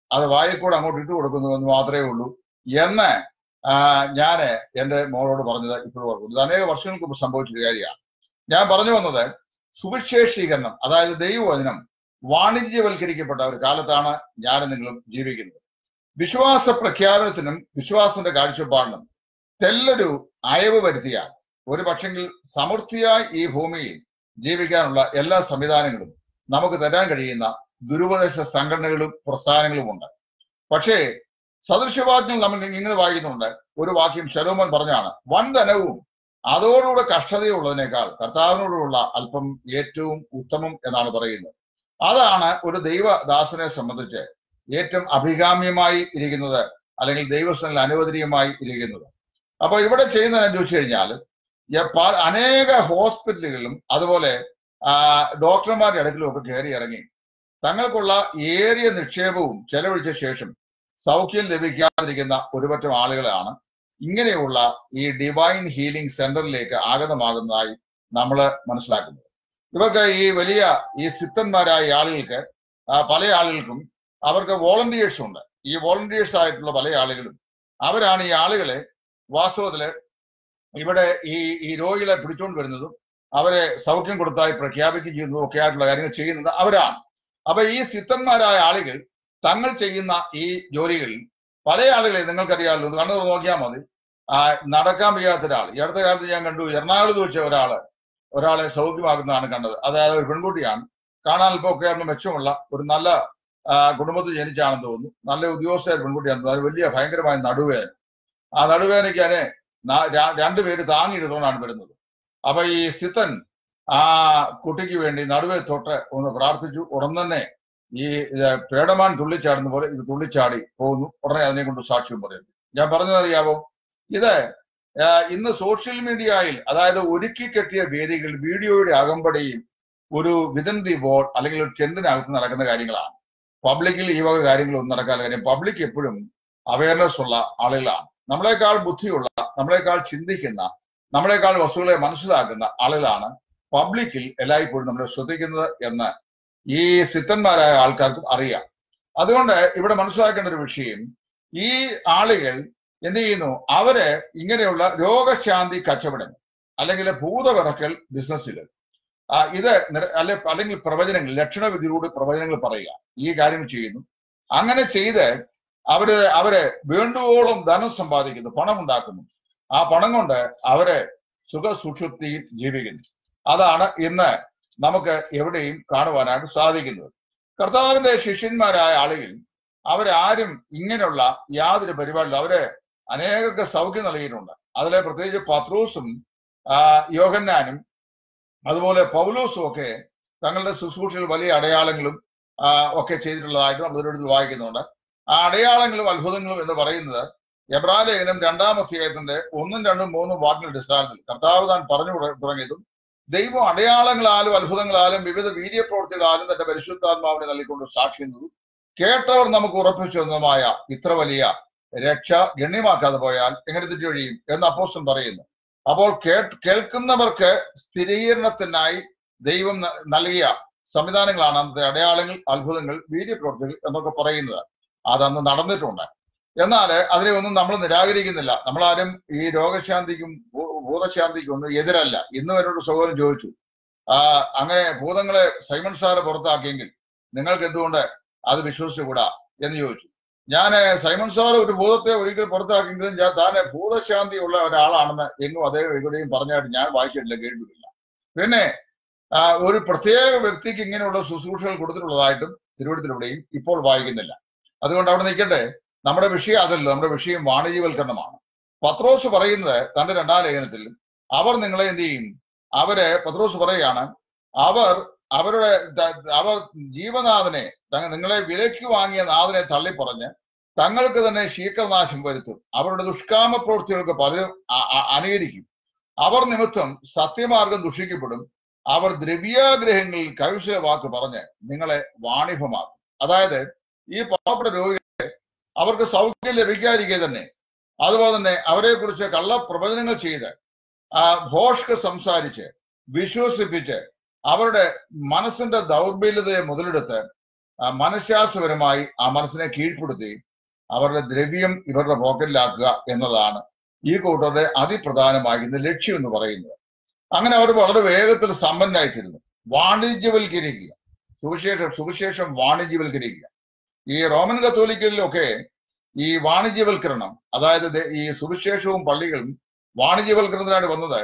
അത് വായിൽ കൂടെ അങ്ങോട്ട് ഇട്ട് കൊടുക്കുന്നു എന്ന് മാത്രമേ ഉള്ളൂ എന്ന് ഞാൻ എന്റെ മോളോട് പറഞ്ഞത് ഇപ്പോഴും ഓർക്കുന്നു ഇത് അനേക വർഷങ്ങൾക്ക് മുമ്പ് സംഭവിച്ച കാര്യമാണ് ഞാൻ പറഞ്ഞു വന്നത് സുവിശേഷീകരണം അതായത് ദൈവവചനം വാണിജ്യവൽക്കരിക്കപ്പെട്ട ഒരു കാലത്താണ് ഞാനും നിങ്ങളും ജീവിക്കുന്നത് വിശ്വാസ പ്രഖ്യാപനത്തിനും വിശ്വാസത്തിന്റെ കാഴ്ചപ്പാടിനും തെല്ലൊരു അയവ് വരുത്തിയാൽ ഒരു പക്ഷെങ്കിൽ സമൃദ്ധിയായി ഈ ഭൂമിയിൽ ജീവിക്കാനുള്ള എല്ലാ സംവിധാനങ്ങളും നമുക്ക് തരാൻ കഴിയുന്ന ദുരുപദേശ സംഘടനകളും പ്രസ്ഥാനങ്ങളും ഉണ്ട് പക്ഷേ സദൃശവാക്യങ്ങൾ നമ്മൾ ഇങ്ങനെ വായിക്കുന്നുണ്ട് ഒരു വാക്യം ശലോമൻ പറഞ്ഞാണ് വൻ ധനവും അതോടുകൂടെ കഷ്ടതയുള്ളതിനേക്കാൾ കർത്താവിനോടുള്ള അല്പം ഏറ്റവും ഉത്തമം എന്നാണ് പറയുന്നത് അതാണ് ഒരു ദൈവദാസനെ സംബന്ധിച്ച് ഏറ്റവും അഭികാമ്യമായി ഇരിക്കുന്നത് അല്ലെങ്കിൽ ദൈവസ്ഥനിൽ അനുവദനീയമായി ഇരിക്കുന്നത് അപ്പൊ ഇവിടെ ചെയ്യുന്നതെന്ന് ചോദിച്ചു കഴിഞ്ഞാൽ അനേക ഹോസ്പിറ്റലുകളിലും അതുപോലെ ഡോക്ടർമാരുടെ അടുക്കലും ഒക്കെ കയറി ഇറങ്ങി തങ്ങൾക്കുള്ള ഏറിയ നിക്ഷേപവും ചെലവഴിച്ച ശേഷം സൗഖ്യം ലഭിക്കാതിരിക്കുന്ന ഒരുപറ്റം ആളുകളാണ് ഇങ്ങനെയുള്ള ഈ ഡിവൈൻ ഹീലിംഗ് സെന്ററിലേക്ക് ആഗതമാകുന്നതായി നമ്മൾ മനസ്സിലാക്കുന്നത് ഇവർക്ക് ഈ വലിയ ഈ സിദ്ധന്മാരായ ആളുകൾക്ക് പല ആളുകൾക്കും അവർക്ക് വോളണ്ടിയേഴ്സ് ഉണ്ട് ഈ വോളണ്ടിയേഴ്സ് ആയിട്ടുള്ള പല ആളുകളും അവരാണ് ഈ ആളുകളെ വാസ്തവത്തില് ഇവിടെ ഈ ഈ രോഗികളെ പിടിച്ചുകൊണ്ട് വരുന്നതും അവരെ സൗഖ്യം കൊടുത്തായി പ്രഖ്യാപിക്കുകയും ചെയ്യുന്നതും ഒക്കെ ആയിട്ടുള്ള കാര്യങ്ങൾ ചെയ്യുന്നത് അവരാണ് അപ്പൊ ഈ സിദ്ധന്മാരായ ആളുകൾ തങ്ങൾ ചെയ്യുന്ന ഈ ജോലികളിൽ പല ആളുകളെ നിങ്ങൾക്കറിയാമല്ലോ ഇത് കണ്ണു നോക്കിയാൽ മതി ആ നടക്കാൻ വയ്യാത്ത ഒരാൾ ഈ അടുത്ത കാലത്ത് ഞാൻ കണ്ടു എറണാകുളത്ത് വെച്ച ഒരാള് ഒരാളെ സൗഖ്യമാക്കുന്നതാണ് കണ്ടത് അതായത് ഒരു പെൺകുട്ടിയാണ് കാണാൻ അല്പം ഒക്കെ ആയിരുന്നു മെച്ചമുള്ള ഒരു നല്ല കുടുംബത്തിൽ ജനിച്ചാണെന്ന് തോന്നുന്നു നല്ല ഉദ്യോഗസ്ഥ പെൺകുട്ടിയാണെന്ന് തോന്നുന്നു വലിയ ഭയങ്കരമായ നടുവേദന ആ നടുവേദനയ്ക്കാനെ രണ്ടുപേര് താങ്ങിയിരുന്നുകൊണ്ടാണ് വരുന്നത് അപ്പൊ ഈ സിത്തൻ ആ കുട്ടിക്ക് വേണ്ടി നടുവെ തൊട്ട് ഒന്ന് പ്രാർത്ഥിച്ചു ഉടൻ തന്നെ ഈ പേടമാൻ തുള്ളിച്ചാടുന്ന പോലെ ഇത് തുള്ളിച്ചാടി പോകുന്നു ഉടനെ അതിനെ കൊണ്ട് സാക്ഷ്യം പറയുന്നു ഞാൻ പറഞ്ഞതറിയാവോ ഇത് ഇന്ന് സോഷ്യൽ മീഡിയയിൽ അതായത് ഒരുക്കി കെട്ടിയ വേദികൾ വീഡിയോയുടെ അകമ്പടിയും ഒരു വിതന്തി ബോർഡ് അല്ലെങ്കിൽ ഒരു ചെന്തിനകത്ത് നടക്കുന്ന കാര്യങ്ങളാണ് പബ്ലിക്കിൽ ഈ വക കാര്യങ്ങളൊന്നും നടക്കാൻ കാര്യം പബ്ലിക് എപ്പോഴും അവയർനെസ് ഉള്ള ആളുകളാണ് നമ്മളെക്കാൾ ബുദ്ധിയുള്ള നമ്മളെക്കാൾ ചിന്തിക്കുന്ന നമ്മളെക്കാൾ വസ്തുക്കളെ മനസ്സിലാക്കുന്ന ആളുകളാണ് പബ്ലിക്കിൽ എല്ലായ്പ്പോഴും നമ്മളെ ശ്രദ്ധിക്കുന്നത് എന്ന് ഈ സിദ്ധന്മാരായ ആൾക്കാർക്കും അറിയാം അതുകൊണ്ട് ഇവിടെ മനസ്സിലാക്കേണ്ട ഒരു വിഷയം ഈ ആളുകൾ എന്ത് ചെയ്യുന്നു അവര് ഇങ്ങനെയുള്ള രോഗശാന്തി കച്ചവടങ്ങൾ അല്ലെങ്കിൽ ഭൂതവിറക്കൽ ബിസിനസ്സുകൾ ഇത് അല്ലെ അല്ലെങ്കിൽ പ്രവചനങ്ങൾ ലക്ഷണവിധിയിലൂടെ പ്രവചനങ്ങൾ പറയുക ഈ കാര്യം ചെയ്യുന്നു അങ്ങനെ ചെയ്ത് അവര് അവര് വേണ്ടുവോളം ധനം സമ്പാദിക്കുന്നു പണം ഉണ്ടാക്കുന്നു ആ പണം കൊണ്ട് അവര് സുഖസുഷുപ്തിയിൽ ജീവിക്കുന്നു അതാണ് ഇന്ന് നമുക്ക് എവിടെയും കാണുവാനായിട്ട് സാധിക്കുന്നത് കർത്താവിന്റെ ശിഷ്യന്മാരായ ആളുകൾ അവരാരും ഇങ്ങനെയുള്ള യാതൊരു പരിപാടിയിലും അവര് അനേകർക്ക് സൗഖ്യം നൽകിയിട്ടുണ്ട് അതിലെ പ്രത്യേകിച്ച് പത്രൂസും യോഹന്നാനും അതുപോലെ പൗലോസും ഒക്കെ തങ്ങളുടെ ശുശ്രൂഷയിൽ വലിയ അടയാളങ്ങളും ഒക്കെ ചെയ്തിട്ടുള്ളതായിട്ട് നമ്മൾ ഇതിനടുത്ത് വായിക്കുന്നുണ്ട് ആ അടയാളങ്ങളും അത്ഭുതങ്ങളും എന്ന് പറയുന്നത് എബ്രാലേഖനം രണ്ടാം അധ്യായത്തിന്റെ ഒന്നും രണ്ടും മൂന്നും വാക്കിന്റെ അടിസ്ഥാനത്തിൽ കർത്താവ് താൻ പറഞ്ഞു തുടങ്ങിയതും ദൈവം അടയാളങ്ങളാലും അത്ഭുതങ്ങളാലും വിവിധ വീര്യപ്രവൃത്തികളാലും തന്റെ പരിശുദ്ധാത്മാവിനെ നൽകിക്കൊണ്ട് സാക്ഷിക്കുന്നതും കേട്ടവർ നമുക്ക് ഉറപ്പിച്ചു തന്നതുമായ ഇത്ര വലിയ രക്ഷ ഗണ്യമാക്കാതെ പോയാൽ എങ്ങനെ തെറ്റി കഴിയും എന്ന് അപ്പോസ്റ്റൻ പറയുന്നു അപ്പോൾ കേ കേൾക്കുന്നവർക്ക് സ്ഥിരീകരണത്തിനായി ദൈവം നൽകിയ സംവിധാനങ്ങളാണ് അന്നത്തെ അടയാളങ്ങൾ അത്ഭുതങ്ങൾ വീര്യപ്രവൃത്തികൾ എന്നൊക്കെ പറയുന്നത് അതന്ന് നടന്നിട്ടുണ്ട് എന്നാൽ അതിനെ ഒന്നും നമ്മൾ നിരാകരിക്കുന്നില്ല നമ്മളാരും ഈ രോഗശാന്തിക്കും ഭൂതശാന്തിക്കും ഒന്നും എതിരല്ല ഇന്ന് എന്നോട് സഹോദരൻ ചോദിച്ചു ആ അങ്ങനെ ഭൂതങ്ങളെ സൈമൺ സാറ് പുറത്താക്കിയെങ്കിൽ നിങ്ങൾക്ക് എന്തുകൊണ്ട് അത് വിശ്വസിച്ചുകൂടാ എന്ന് ചോദിച്ചു ഞാൻ സൈമൺ സാർ ഒരു ഭൂതത്തെ ഒരിക്കൽ പുറത്താക്കിയെങ്കിലും ഞാൻ താനെ ഭൂതശാന്തി ഉള്ള ഒരാളാണെന്ന് എങ്ങും അദ്ദേഹം എവിടെയും പറഞ്ഞായിട്ട് ഞാൻ വായിച്ചിട്ടില്ല കേട്ടിട്ടില്ല പിന്നെ ഒരു പ്രത്യേക വ്യക്തിക്ക് ഇങ്ങനെയുള്ള ശുശ്രൂഷകൾ കൊടുത്തിട്ടുള്ളതായിട്ടും തിരുവനന്തപുരത്തിലൂടെയും ഇപ്പോൾ വായിക്കുന്നില്ല അതുകൊണ്ട് അവിടെ നിൽക്കട്ടെ നമ്മുടെ വിഷയം അതല്ല നമ്മുടെ വിഷയം വാണിജ്യവൽക്കരണമാണ് പത്രോസ് പറയുന്നത് തന്റെ രണ്ടാം ലേഖനത്തിൽ അവർ നിങ്ങളെ എന്ത് ചെയ്യും അവര് പത്രോസ് പറയുകയാണ് അവർ അവരുടെ അവർ ജീവനാഥനെ നിങ്ങളെ വിലയ്ക്ക് വാങ്ങിയ നാഥനെ തള്ളിപ്പറഞ്ഞ് തങ്ങൾക്ക് തന്നെ ശീക്രനാശം വരുത്തും അവരുടെ ദുഷ്കാമ പ്രവൃത്തികൾക്ക് പലരും അനുകരിക്കും അവർ നിമിത്തം സത്യമാർഗം ദുഷിക്കപ്പെടും അവർ ദ്രവ്യാഗ്രഹങ്ങളിൽ കൗശല വാക്ക് പറഞ്ഞ് നിങ്ങളെ വാണിഭമാക്കും അതായത് ഈ പാവപ്പെട്ട രോഗികളെ അവർക്ക് സൗഖ്യം ലഭിക്കാതിരിക്കെ തന്നെ അതുപോലെ തന്നെ അവരെ കുറിച്ച് കള്ളപ്രവചനങ്ങൾ ചെയ്ത് ഭോഷ്ക്ക് സംസാരിച്ച് വിശ്വസിപ്പിച്ച് അവരുടെ മനസ്സിന്റെ ദൗർബല്യതയെ മുതലെടുത്ത് ആ, മനഃശാസ്ത്രപരമായി ആ മനസ്സിനെ കീഴ്പ്പെടുത്തി അവരുടെ ദ്രവ്യം ഇവരുടെ പോക്കറ്റിലാക്കുക എന്നതാണ് ഈ കൂട്ടരുടെ അതിപ്രധാനമാകുന്ന ലക്ഷ്യം എന്ന് പറയുന്നത് അങ്ങനെ അവർ വളരെ വേഗത്തിൽ സമ്പന്നായിത്തീരുന്നു വാണിജ്യവൽക്കരിക്കുക സുവിശേഷം സുവിശേഷം വാണിജ്യവൽക്കരിക്കുക ഈ റോമൻ കത്തോലിക്കലിലൊക്കെ ഈ വാണിജ്യവൽക്കരണം അതായത് ദേ- ഈ സുവിശേഷവും പള്ളികളും വാണിജ്യവൽക്കരണത്തിനായിട്ട് വന്നത്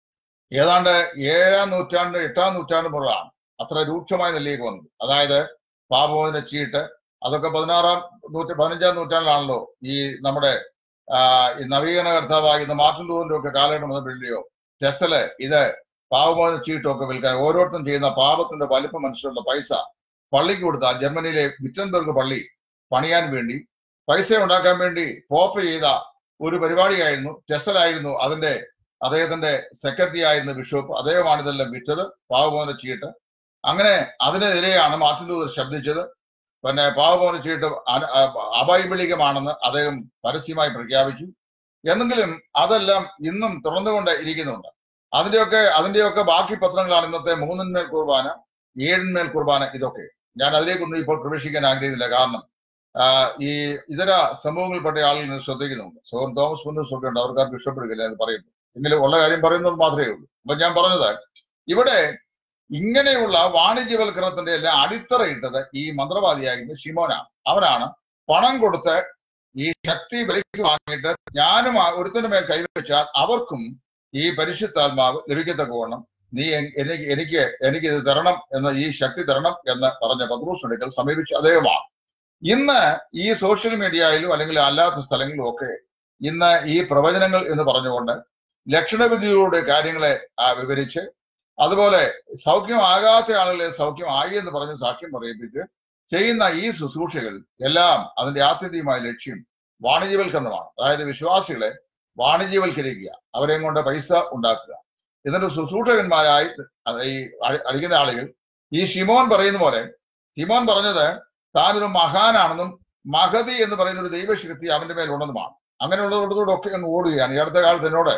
ഏതാണ്ട് ഏഴാം നൂറ്റാണ്ട് എട്ടാം നൂറ്റാണ്ട് മുതലാണ് അത്ര രൂക്ഷമായ നിലയിലേക്ക് വന്നത് അതായത് പാപമോചന ചീട്ട് അതൊക്കെ പതിനാറാം നൂറ്റ പതിനഞ്ചാം നൂറ്റാണ്ടിലാണല്ലോ ഈ നമ്മുടെ ആ, ഈ നവീകരണ കർത്താവാകുന്ന മാർട്ടിൻ ലൂറിന്റെ ഒക്കെ കാലഘട്ടം വന്നപ്പോഴല്ലയോ ടെസല് ഇത് പാവമോചന ചീട്ടൊക്കെ വിൽക്കാൻ ഓരോരുത്തരും ചെയ്യുന്ന പാപത്തിന്റെ വലിപ്പം മനസ്സിലുള്ള പൈസ പള്ളിക്ക് കൊടുത്ത ജർമ്മനിയിലെ വിറ്റൻബർഗ് പള്ളി പണിയാൻ വേണ്ടി പൈസ ഉണ്ടാക്കാൻ വേണ്ടി പോപ്പ് ചെയ്ത ഒരു പരിപാടിയായിരുന്നു ടെസലായിരുന്നു അതിന്റെ അദ്ദേഹത്തിന്റെ സെക്രട്ടറി ആയിരുന്ന ബിഷപ്പ് അദ്ദേഹമാണ് ഇതെല്ലാം വിറ്റത് പാവമോചന ചീട്ട് അങ്ങനെ അതിനെതിരെയാണ് മാർട്ടിൻ ലൂതർ ശബ്ദിച്ചത് പിന്നെ പാവമോചന ചീട്ട് അന- അ- അബൈബിളികമാണെന്ന് അദ്ദേഹം പരസ്യമായി പ്രഖ്യാപിച്ചു എന്നെങ്കിലും അതെല്ലാം ഇന്നും തുറന്നുകൊണ്ട് ഇരിക്കുന്നുണ്ട് അതിന്റെയൊക്കെ അതിന്റെയൊക്കെ ബാക്കി പത്രങ്ങളാണ് ഇന്നത്തെ മൂന്നിന്മേൽ കുർബാന ഏഴിന്മേൽ കുർബാന ഇതൊക്കെ ഞാൻ അതിലേക്കൊന്നും ഇപ്പോൾ പ്രവേശിക്കാൻ ആഗ്രഹിക്കുന്നില്ല കാരണം ആ, ഈ ഇതര സമൂഹങ്ങളിൽപ്പെട്ട ആളുകൾ ഇത് ശ്രദ്ധിക്കുന്നുണ്ട് സോൻ തോമസ് മുന്നൂസ് ഒക്കെ ഉണ്ട് അവർക്ക് ഇഷ്ടപ്പെടുകയില്ല എന്ന് പറയുന്നു എങ്കിലും ഉള്ള കാര്യം പറയുന്നത് മാത്രമേ ഉള്ളൂ അപ്പൊ ഞാൻ പറഞ്ഞത് ഇവിടെ ഇങ്ങനെയുള്ള വാണിജ്യവൽക്കരണത്തിന്റെ എല്ലാം അടിത്തറയിട്ടത് ഈ മന്ത്രവാദിയായിരുന്ന ഷിമോനാണ് അവനാണ് പണം കൊടുത്ത് ഈ ശക്തി വിലയ്ക്ക് വാങ്ങിയിട്ട് ഞാനും ആ ഒരുത്തിന്റെ മേൽ കൈവച്ചാൽ അവർക്കും ഈ പരിശുദ്ധാത്മാവ് ലഭിക്കത്തക്കവണ്ണം നീ എൻ- എനിക്ക് എനിക്ക് എനിക്ക് ഇത് തരണം എന്ന് ഈ ശക്തി തരണം എന്ന് പറഞ്ഞ പത്രോസ് എടുക്കൽ സമീപിച്ച അദ്ദേഹമാണ് ഇന്ന് ഈ സോഷ്യൽ മീഡിയയിലും അല്ലെങ്കിൽ അല്ലാത്ത സ്ഥലങ്ങളിലും ഒക്കെ ഇന്ന് ഈ പ്രവചനങ്ങൾ എന്ന് പറഞ്ഞുകൊണ്ട് ലക്ഷണവിധിയിലൂടെ കാര്യങ്ങളെ ആ, വിവരിച്ച് അതുപോലെ സൗഖ്യമാകാത്ത ആളുകളെ സൗഖ്യമായി എന്ന് പറഞ്ഞ് സാക്ഷ്യം പറയിപ്പിച്ച് ചെയ്യുന്ന ഈ ശുശ്രൂഷകൾ എല്ലാം അതിന്റെ ആത്യന്തികമായ ലക്ഷ്യം വാണിജ്യവൽക്കരണമാണ് അതായത് വിശ്വാസികളെ വാണിജ്യവൽക്കരിക്കുക അവരെയും കൊണ്ട് പൈസ ഉണ്ടാക്കുക എന്നിട്ട് ശുശ്രൂഷകന്മാരായി അത് ഈ അടി- അടിക്കുന്ന ആളുകൾ ഈ ഷിമോൻ പറയുന്ന പോലെ ഷിമോൻ പറഞ്ഞത് താനൊരു മഹാനാണെന്നും മഹതി എന്ന് പറയുന്ന ഒരു ദൈവശക്തി അവന്റെ മേൽ ഉണ്ടെന്നുമാണ് അങ്ങനെയുള്ളതോടുകൂടെ ഒക്കെ അങ്ങ് ഓടുകയാണ് ഈ അടുത്ത കാലത്ത് എന്നോട്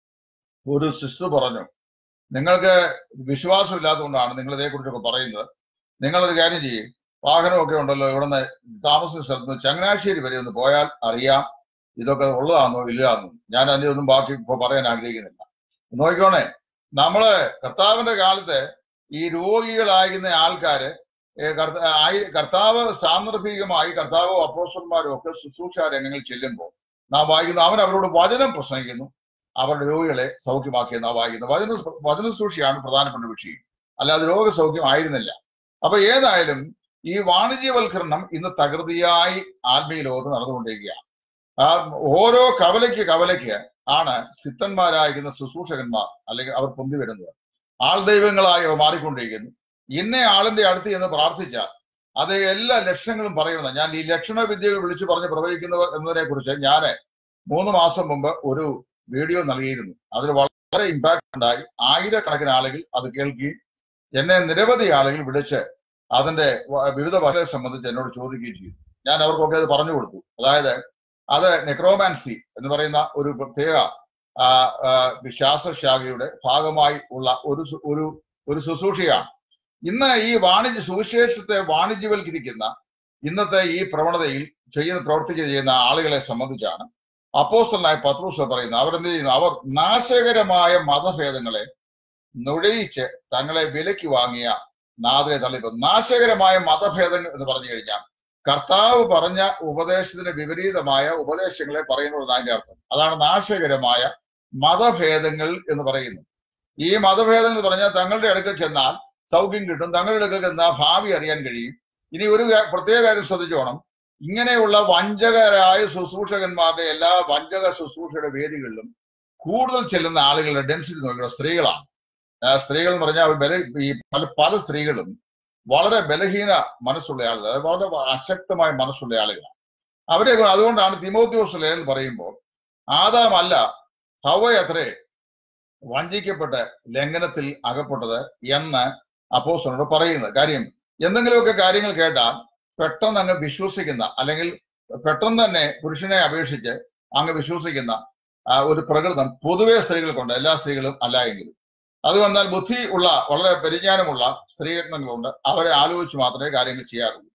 ഒരു സിസ്റ്റർ പറഞ്ഞു നിങ്ങൾക്ക് വിശ്വാസം ഇല്ലാത്തതുകൊണ്ടാണ് നിങ്ങൾ ഇതേക്കുറിച്ചൊക്കെ പറയുന്നത് നിങ്ങളൊരു കാര്യം ചെയ്യും വാഹനമൊക്കെ ഉണ്ടല്ലോ ഇവിടുന്ന് താമസിച്ച സ്ഥലത്ത് നിന്ന് ചങ്ങനാശ്ശേരി വരെ ഒന്ന് പോയാൽ അറിയാം ഇതൊക്കെ ഉള്ളതാണോ ഇല്ലാന്നോ ഞാൻ അതിന്റെ ഒന്നും ബാക്കി ഇപ്പൊ പറയാൻ ആഗ്രഹിക്കുന്നില്ല നോക്കിക്കോണേ നമ്മള് കർത്താവിന്റെ കാലത്ത് ഈ രോഗികളായിരുന്ന ആൾക്കാര് ഏ, കർത്ത- ആയി- കർത്താവ് സാന്ദർഭികമായി കർത്താവോ അപ്പോസ്റ്റന്മാരോ ഒക്കെ ശുശ്രൂഷ രംഗങ്ങളിൽ ചെല്ലുമ്പോൾ നാം വായിക്കുന്നു അവൻ അവരോട് വചനം പ്രസംഗിക്കുന്നു അവരുടെ രോഗികളെ സൗഖ്യമാക്കി നാം വായിക്കുന്നു വചന വചന ശുശ്രൂഷയാണ് പ്രധാനപ്പെട്ട വിഷയം അല്ലാതെ രോഗസൗഖ്യം ആയിരുന്നില്ല അപ്പൊ ഏതായാലും ഈ വാണിജ്യവൽക്കരണം ഇന്ന് തകൃതിയായി ആത്മീയ ലോകത്ത് നടന്നുകൊണ്ടിരിക്കുകയാണ് ആ ഓരോ കവലയ്ക്ക് കവലയ്ക്ക് ആണ് സിദ്ധന്മാരായിരിക്കുന്ന ശുശ്രൂഷകന്മാർ അല്ലെങ്കിൽ അവർ പൊന്തി വരുന്നത് ആൾ ദൈവങ്ങളായി അവർ മാറിക്കൊണ്ടിരിക്കുന്നു ഇന്ന ആളിന്റെ അടുത്ത് എന്ന് പ്രാർത്ഥിച്ചാൽ അത് എല്ലാ ലക്ഷണങ്ങളും പറയുന്നത് ഞാൻ ഈ ലക്ഷണ വിദ്യകൾ വിളിച്ചു പറഞ്ഞ് പ്രവചിക്കുന്നവർ എന്നതിനെ കുറിച്ച് ഞാൻ മൂന്ന് മാസം മുമ്പ് ഒരു വീഡിയോ നൽകിയിരുന്നു അതിൽ വളരെ ഇമ്പാക്ട് ഉണ്ടായി ആയിരക്കണക്കിന് ആളുകൾ അത് കേൾക്കുകയും എന്നെ നിരവധി ആളുകൾ വിളിച്ച് അതിന്റെ വ- വിവിധ വശങ്ങളെ സംബന്ധിച്ച് എന്നോട് ചോദിക്കുകയും ചെയ്തു ഞാൻ അവർക്കൊക്കെ അത് പറഞ്ഞു കൊടുത്തു അതായത് അത് നെക്രോമാൻസി എന്ന് പറയുന്ന ഒരു പ്രത്യേക ആ, ആ, ശാസ്ത്രശാഖയുടെ ഭാഗമായി ഉള്ള ഒരു സു- ഒരു ഒരു ശുശ്രൂഷയാണ് ഇന്ന് ഈ വാണിജ്യ സുവിശേഷത്തെ വാണിജ്യവൽക്കരിക്കുന്ന ഇന്നത്തെ ഈ പ്രവണതയിൽ ചെയ്യുന്ന പ്രവർത്തിക്കുക ചെയ്യുന്ന ആളുകളെ സംബന്ധിച്ചാണ് അപ്പോസ്റ്റലായ പത്രൂസ് പറയുന്നത് അവരെന്ത് ചെയ്യുന്നു അവർ നാശകരമായ മതഭേദങ്ങളെ നുഴയിച്ച് തങ്ങളെ വിലയ്ക്ക് വാങ്ങിയ നാഥനെ തള്ളിപ്പോ നാശകരമായ മതഭേദങ്ങൾ എന്ന് പറഞ്ഞു കഴിഞ്ഞാൽ കർത്താവ് പറഞ്ഞ ഉപദേശത്തിന് വിപരീതമായ ഉപദേശങ്ങളെ പറയുന്നത് അതിന്റെ അർത്ഥം അതാണ് നാശകരമായ മതഭേദങ്ങൾ എന്ന് പറയുന്നു ഈ മതഭേദം എന്ന് പറഞ്ഞാൽ തങ്ങളുടെ അടുക്കൽ ചെന്നാൽ സൗഖ്യം കിട്ടും തങ്ങളുടെ അടുക്കൽ ചെന്നാൽ ഭാവി അറിയാൻ കഴിയും ഇനി ഒരു കാ- പ്രത്യേക കാര്യം ശ്രദ്ധിച്ചോണം ഇങ്ങനെയുള്ള വഞ്ചകരായ ശുശ്രൂഷകന്മാരുടെ എല്ലാ വഞ്ചക ശുശ്രൂഷയുടെ വേദികളിലും കൂടുതൽ ചെല്ലുന്ന ആളുകളുടെ ഡെൻസിറ്റി നോക്കിയുള്ള സ്ത്രീകളാണ് ആ, സ്ത്രീകൾ എന്ന് പറഞ്ഞാൽ അവർ ബല ഈ പല പല സ്ത്രീകളും വളരെ ബലഹീന മനസ്സുള്ള ആളുകൾ അതായത് വളരെ അശക്തമായ മനസ്സുള്ള ആളുകളാണ് അവരെ അതുകൊണ്ടാണ് തിമോത്യോസ് ലേഖനം പറയുമ്പോൾ ആദാമല്ല ഹവ അത്രേ വഞ്ചിക്കപ്പെട്ട് ലംഘനത്തിൽ അകപ്പെട്ടത് എന്ന് അപ്പോസ്തലനോട് പറയുന്നത് കാര്യം എന്തെങ്കിലുമൊക്കെ കാര്യങ്ങൾ കേട്ടാൽ പെട്ടെന്ന് അങ്ങ് വിശ്വസിക്കുന്ന അല്ലെങ്കിൽ പെട്ടെന്ന് തന്നെ പുരുഷനെ അപേക്ഷിച്ച് അങ്ങ് വിശ്വസിക്കുന്ന ആ, ഒരു പ്രകൃതം പൊതുവെ സ്ത്രീകൾക്കുണ്ട് എല്ലാ സ്ത്രീകളും അല്ല എങ്കിലും അത് വന്നാൽ ബുദ്ധി ഉള്ള വളരെ പരിജ്ഞാനമുള്ള സ്ത്രീരത്നങ്ങളുണ്ട് അവരെ ആലോചിച്ച് മാത്രമേ കാര്യങ്ങൾ ചെയ്യാറുള്ളൂ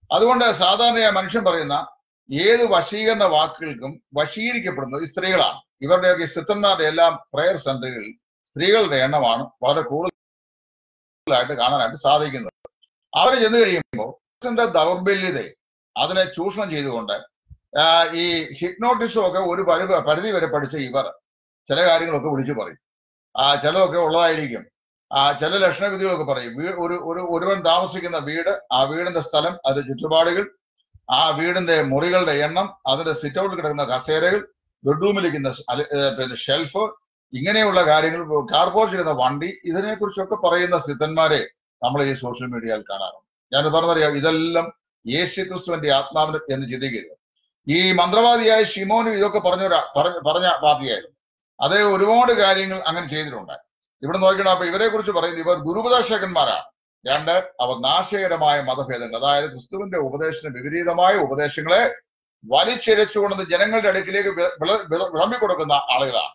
അതുകൊണ്ട് സാധാരണയായി മനുഷ്യൻ പറയുന്ന ഏത് വശീകരണ വാക്കുകൾക്കും വശീകരിക്കപ്പെടുന്നത് ഈ സ്ത്രീകളാണ് ഇവരുടെയൊക്കെ ഈ സിദ്ധന്മാരുടെ എല്ലാം പ്രയർ സെന്ററുകളിൽ സ്ത്രീകളുടെ എണ്ണമാണ് വളരെ കൂടുതലായിട്ട് കാണാനായിട്ട് സാധിക്കുന്നത് അവർ ചെന്ന് കഴിയുമ്പോൾ മനസ്സിന്റെ ദൗർബല്യതയെ അതിനെ ചൂഷണം ചെയ്തുകൊണ്ട് ആ, ഈ ഹിപ്നോട്ടിസം ഒക്കെ ഒരു പരിധി പരിധി വരെ പഠിച്ച ഇവർ ചില കാര്യങ്ങളൊക്കെ വിളിച്ചു പറയും ആ ചിലതൊക്കെ ഉള്ളതായിരിക്കും ആ ചില ലക്ഷണവിധികളൊക്കെ പറയും വീ- ഒരു ഒരു ഒരുവൻ താമസിക്കുന്ന വീട് ആ വീടിന്റെ സ്ഥലം അതിന്റെ ചുറ്റുപാടുകൾ ആ വീടിന്റെ മുറികളുടെ എണ്ണം അതിന്റെ സിറ്റ് ഔട്ടിൽ കിടക്കുന്ന കസേരകൾ ബെഡ്റൂമിലിരിക്കുന്ന സ് അല- ഏ, പിന്നെ ഷെൽഫ് ഇങ്ങനെയുള്ള കാര്യങ്ങൾ കാർപോർച്ച് ചെയ്യുന്ന വണ്ടി ഇതിനെക്കുറിച്ചൊക്കെ പറയുന്ന സിദ്ധന്മാരെ നമ്മൾ ഈ സോഷ്യൽ മീഡിയയിൽ കാണാറുണ്ട് ഞാൻ പറഞ്ഞറിയാം ഇതെല്ലാം യേശു ക്രിസ്തുവിന്റെ ആത്മാവിന് എന്ന് ചിന്തിക്കരുത് ഈ മന്ത്രവാദിയായ ഷിമോനും ഇതൊക്കെ പറഞ്ഞ ഒരു- പറഞ്ഞ- പറഞ്ഞ പാർട്ടിയായിരുന്നു അതേ ഒരുപാട് കാര്യങ്ങൾ അങ്ങനെ ചെയ്തിട്ടുണ്ട് ഇവിടെ നോക്കണം അപ്പൊ ഇവരെ കുറിച്ച് പറയുന്നത് ഇവർ ദുരുപദേശകന്മാരാണ് രണ്ട് അവർ നാശകരമായ മതഭേദങ്ങൾ അതായത് ക്രിസ്തുവിന്റെ ഉപദേശത്തിന് വിപരീതമായ ഉപദേശങ്ങളെ വലിച്ചിഴച്ചുകൊണ്ടുവന്ന് ജനങ്ങളുടെ അടുക്കിലേക്ക് വി- വിള- വിള- വിളമ്പിക്കൊടുക്കുന്ന ആളുകളാണ്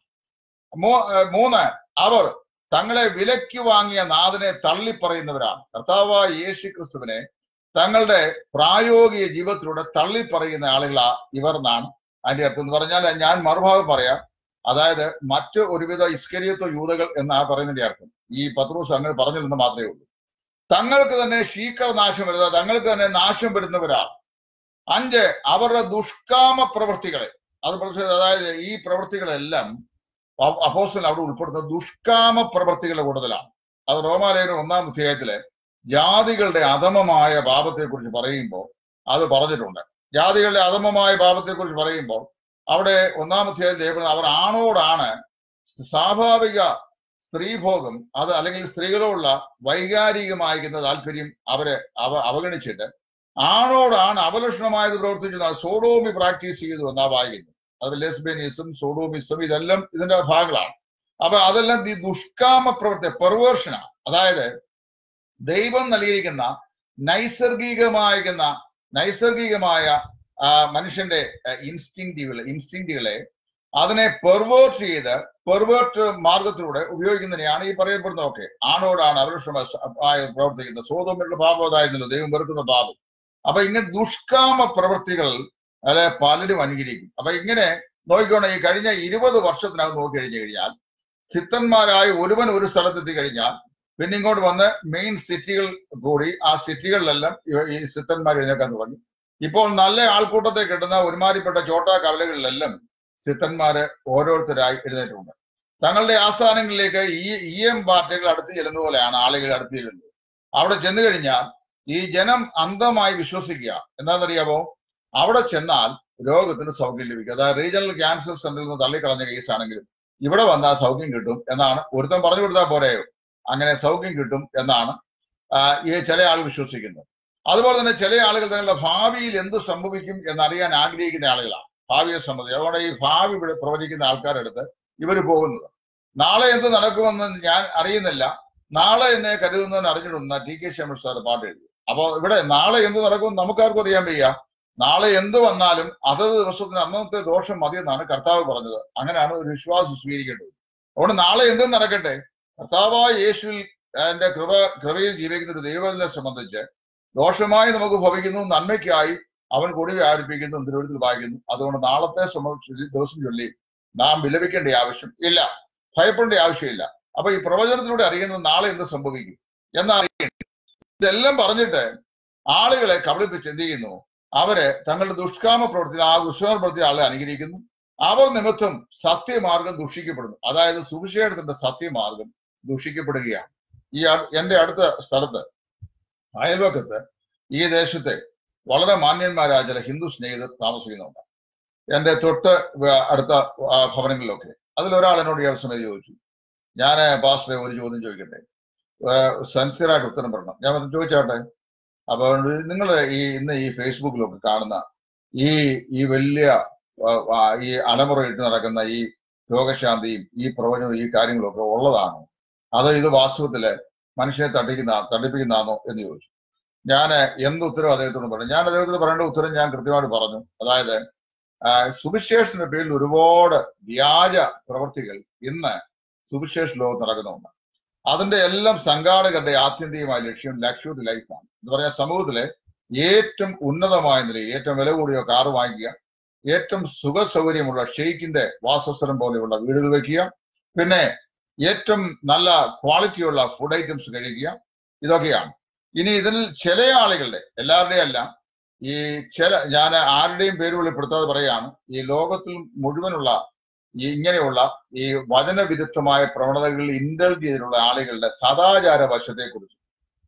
മൂ- ഏഹ് മൂന്ന് അവർ തങ്ങളെ വിലയ്ക്ക് വാങ്ങിയ നാഥനെ തള്ളിപ്പറയുന്നവരാണ് കർത്താവായ യേശു ക്രിസ്തുവിനെ തങ്ങളുടെ പ്രായോഗിക ജീവിതത്തിലൂടെ തള്ളിപ്പറയുന്ന ആളുകളാ ഇവർ എന്നാണ് അതിന്റെ അർത്ഥം എന്ന് പറഞ്ഞാൽ ഞാൻ മറുഭാഗം പറയാം അതായത് മറ്റ് ഒരുവിധ ഇസ്കരിയത്തോ യൂതകൾ എന്നാണ് പറയുന്നതിന്റെ അർത്ഥം ഈ പത്രോസ് അങ്ങനെ പറഞ്ഞില്ലെന്ന് മാത്രമേ ഉള്ളൂ തങ്ങൾക്ക് തന്നെ ശീക്കർ നാശം വരുന്നത് തങ്ങൾക്ക് തന്നെ നാശം വരുന്നവരാണ് അഞ്ച് അവരുടെ ദുഷ്കാമ പ്രവൃത്തികളെ അത് പ്രത്യേക- അതായത് ഈ പ്രവൃത്തികളെല്ലാം അ- അപ്പോസ്തലൻ അവിടെ ഉൾപ്പെടുന്ന ദുഷ്കാമ പ്രവൃത്തികളുടെ കൂടുതലാണ് അത് റോമാലയന ഒന്നാം അധ്യായത്തിലെ ജാതികളുടെ അധമമായ പാപത്തെക്കുറിച്ച് പറയുമ്പോൾ അത് പറഞ്ഞിട്ടുണ്ട് ജാതികളുടെ അധമമായ പാപത്തെക്കുറിച്ച് പറയുമ്പോൾ അവിടെ ഒന്നാം അധ്യായം ചെയ്യപ്പെടുന്ന അവർ ആണോടാണ് സ്വാഭാവിക സ്ത്രീഭോഗം അത് അല്ലെങ്കിൽ സ്ത്രീകളോടുള്ള വൈകാരികമായിരിക്കുന്ന താല്പര്യം അവരെ അവ അവഗണിച്ചിട്ട് ആണോടാണ് അവലക്ഷണമായത് പ്രവർത്തിച്ചത് സോഡോമി പ്രാക്ടീസ് ചെയ്തു എന്നാ വായിക്കുന്നു അത് ലെസ്ബിയനിസം സോഡോമിസം ഇതെല്ലാം ഇതിന്റെ ഭാഗങ്ങളാണ് അപ്പൊ അതെല്ലാം ഈ ദുഷ്കാമ പ്രവർത്തി പെർവേർഷനാണ് അതായത് ദൈവം നൽകിയിരിക്കുന്ന നൈസർഗികമായിരിക്കുന്ന നൈസർഗികമായ ആ, മനുഷ്യന്റെ ഇൻസ്റ്റിങ്റ്റുകൾ ഇൻസ്റ്റിങ്റ്റുകളെ അതിനെ പെർവേർട്ട് ചെയ്ത് പെർവേർട്ട് മാർഗത്തിലൂടെ ഉപയോഗിക്കുന്നതിനെയാണ് ഈ പറയപ്പെടുന്നതൊക്കെ ആണോടാണ് അവരുടെ പ്രവർത്തിക്കുന്നത് സ്വതന്ത്രയുടെ പാപം അതായിരുന്നല്ലോ ദൈവം വെറുക്കുന്ന പാപം അപ്പൊ ഇങ്ങനെ ദുഷ്കാമ പ്രവൃത്തികൾ അല്ലെ പലരും അനുകരിക്കും അപ്പൊ ഇങ്ങനെ നോക്കിക്കോണേ ഈ കഴിഞ്ഞ ഇരുപത് വർഷത്തിനകം നോക്കി കഴിഞ്ഞു കഴിഞ്ഞാൽ സിദ്ധന്മാരായ ഒരുവൻ ഒരു സ്ഥലത്തെത്തി കഴിഞ്ഞാൽ പിന്നെ ഇങ്ങോട്ട് വന്ന് മെയിൻ സിറ്റികൾ കൂടി ആ സിറ്റികളിലെല്ലാം ഇവ- ഈ സിദ്ധന്മാർ എഴുന്നേക്കാൻ തുടങ്ങി ഇപ്പോൾ നല്ല ആൾക്കൂട്ടത്തെ കിട്ടുന്ന ഒരുമാതിരിപ്പെട്ട ചോട്ടാ കവലകളിലെല്ലാം സിദ്ധന്മാര് ഓരോരുത്തരായി എഴുന്നേറ്റുണ്ട് തങ്ങളുടെ ആസ്ഥാനങ്ങളിലേക്ക് ഈ ഇ എം പാർട്ടികൾ അടുത്ത് ചെല്ലുന്ന പോലെയാണ് ആളുകൾ അടുത്ത് ചെല്ലുന്നത് അവിടെ ചെന്ന് കഴിഞ്ഞാൽ ഈ ജനം അന്ധമായി വിശ്വസിക്കുക എന്താണെന്നറിയാമോ അവിടെ ചെന്നാൽ രോഗത്തിന് സൗഖ്യം ലഭിക്കും അതായത് റീജിയണൽ ക്യാൻസർ സെന്ററിൽ നിന്ന് തള്ളിക്കളഞ്ഞ കേസാണെങ്കിലും ഇവിടെ വന്നാൽ സൗഖ്യം കിട്ടും എന്നാണ് ഒരുത്തൻ പറഞ്ഞു കൊടുത്താൽ പോരെയോ അങ്ങനെ സൗഖ്യം കിട്ടും എന്നാണ് ആ, ഈ ചില ആൾ വിശ്വസിക്കുന്നത് അതുപോലെ തന്നെ ചില ആളുകൾ തങ്ങളുടെ ഭാവിയിൽ എന്ത് സംഭവിക്കും എന്നറിയാൻ ആഗ്രഹിക്കുന്ന ആളുകളാണ് ഭാവിയെ സംബന്ധിച്ച് അതുകൊണ്ട് ഈ ഭാവി ഇവിടെ പ്രവചിക്കുന്ന ആൾക്കാരുടെ അടുത്ത് ഇവർ പോകുന്നത് നാളെ എന്ത് നടക്കുമെന്ന് ഞാൻ അറിയുന്നില്ല നാളെ എന്നെ കരുതുന്നവൻ അറിഞ്ഞിടുന്ന ടി കെ ശമർ സാർ പാട്ട് എഴുതി അപ്പോ ഇവിടെ നാളെ എന്ത് നടക്കുമെന്ന് നമുക്കാർക്കും അറിയാൻ വയ്യ നാളെ എന്ത് വന്നാലും അതത് ദിവസത്തിന് അന്നത്തെ ദോഷം മതിയെന്നാണ് കർത്താവ് പറഞ്ഞത് അങ്ങനെയാണ് ഒരു വിശ്വാസം സ്വീകരിക്കേണ്ടത് അതുകൊണ്ട് നാളെ എന്തും നടക്കട്ടെ കർത്താവായ യേശുവിൽ എന്റെ കൃപ കൃപയിൽ ജീവിക്കുന്ന ഒരു ദൈവത്തിനെ സംബന്ധിച്ച് ദോഷമായി നമുക്ക് ഭവിക്കുന്നു നന്മയ്ക്കായി അവൻ കൂടി വ്യാപിപ്പിക്കുന്നു തിരുവഴുത്തിൽ വായിക്കുന്നു അതുകൊണ്ട് നാളത്തെ സംബന്ധിച്ച് ദിവസം ചൊല്ലി നാം വിലപിക്കേണ്ട ആവശ്യം ഇല്ല ഭയപ്പെടേണ്ട ആവശ്യമില്ല അപ്പൊ ഈ പ്രവചനത്തിലൂടെ അറിയുന്നത് നാളെ എന്ത് സംഭവിക്കും എന്നറിയണം ഇതെല്ലാം പറഞ്ഞിട്ട് ആളുകളെ കബളിപ്പിച്ച് എന്ത് ചെയ്യുന്നു അവര് തങ്ങളുടെ ദുഷ്കാമ പ്രവൃത്തി ആ ദുഷ്കാമ പ്രവൃത്തി ആളെ അനുഗ്രഹിക്കുന്നു അവർ നിമിത്തം സത്യമാർഗം ദുഷിക്കപ്പെടുന്നു അതായത് സുവിശേഷത്തിന്റെ സത്യമാർഗം ദുഷിക്കപ്പെടുകയാണ് ഈ അ- എന്റെ അടുത്ത സ്ഥലത്ത് അയൽവക്കത്ത് ഈ ദേശത്തെ വളരെ മാന്യന്മാരായ ചില ഹിന്ദു സ്നേഹിതർ താമസിക്കുന്നുണ്ട് എന്റെ തൊട്ട് വ- അടുത്ത ആ, ഭവനങ്ങളിലൊക്കെ അതിലൊരാൾ എന്നോട് ഈ സമയം ചോദിച്ചു ഞാൻ പാസ്റ്ററെ ഒരു ചോദ്യം ചോദിക്കട്ടെ സെൻസിയറായിട്ട് ഉത്തരം പറയണം ഞാൻ പറഞ്ഞു, ചോദിച്ചോട്ടെ അപ്പൊ നിങ്ങൾ ഈ ഇന്ന് ഈ ഫേസ്ബുക്കിലൊക്കെ കാണുന്ന ഈ ഈ വലിയ ആ, ആ, ഈ അലമുറയിട്ട് നടക്കുന്ന ഈ രോഗശാന്തിയും ഈ പ്രവചനവും ഈ കാര്യങ്ങളൊക്കെ ഉള്ളതാണോ അതോ ഇത് വാസ്തവത്തില് മനുഷ്യനെ തട്ടിക്കുന്ന തട്ടിപ്പിക്കുന്നതാണോ എന്ന് ചോദിച്ചു ഞാൻ എന്ത് ഉത്തരം അദ്ദേഹത്തോട് പറഞ്ഞു ഞാൻ അദ്ദേഹത്തിന് പറയേണ്ട ഉത്തരം ഞാൻ കൃത്യമായിട്ട് പറഞ്ഞു അതായത് ആ, സുവിശേഷന്റെ പേരിൽ ഒരുപാട് വ്യാജ പ്രവൃത്തികൾ ഇന്ന് സുവിശേഷ ലോകത്ത് നടക്കുന്നുണ്ട് അതിന്റെ എല്ലാം സംഘാടകരുടെ ആത്യന്തികമായ ലക്ഷ്യം ലക്ഷറി ലൈഫാണ് എന്ന് പറഞ്ഞാൽ സമൂഹത്തിലെ ഏറ്റവും ഉന്നതമായ നിലയിൽ ഏറ്റവും വില കൂടിയ കാർ വാങ്ങിക്കുക ഏറ്റവും സുഖ സൗകര്യമുള്ള ഷെയ്ഖിന്റെ വാസസ്ഥലം പോലെയുള്ള വീടുകൾ വെക്കുക പിന്നെ ഏറ്റവും നല്ല ക്വാളിറ്റിയുള്ള ഫുഡ് ഐറ്റംസ് കഴിക്കുക ഇതൊക്കെയാണ് ഇനി ഇതിൽ ചില ആളുകളുടെ എല്ലാവരുടെയും അല്ല ഈ ചില ഞാൻ ആരുടെയും പേര് വെളിപ്പെടുത്താതെ പറയാണ് ഈ ലോകത്തിൽ മുഴുവനുള്ള ഈ ഇങ്ങനെയുള്ള ഈ വചനവിരുദ്ധമായ പ്രവണതകളിൽ ഇൻഡൽജ് ചെയ്തിട്ടുള്ള ആളുകളുടെ സദാചാര വശത്തെക്കുറിച്ച്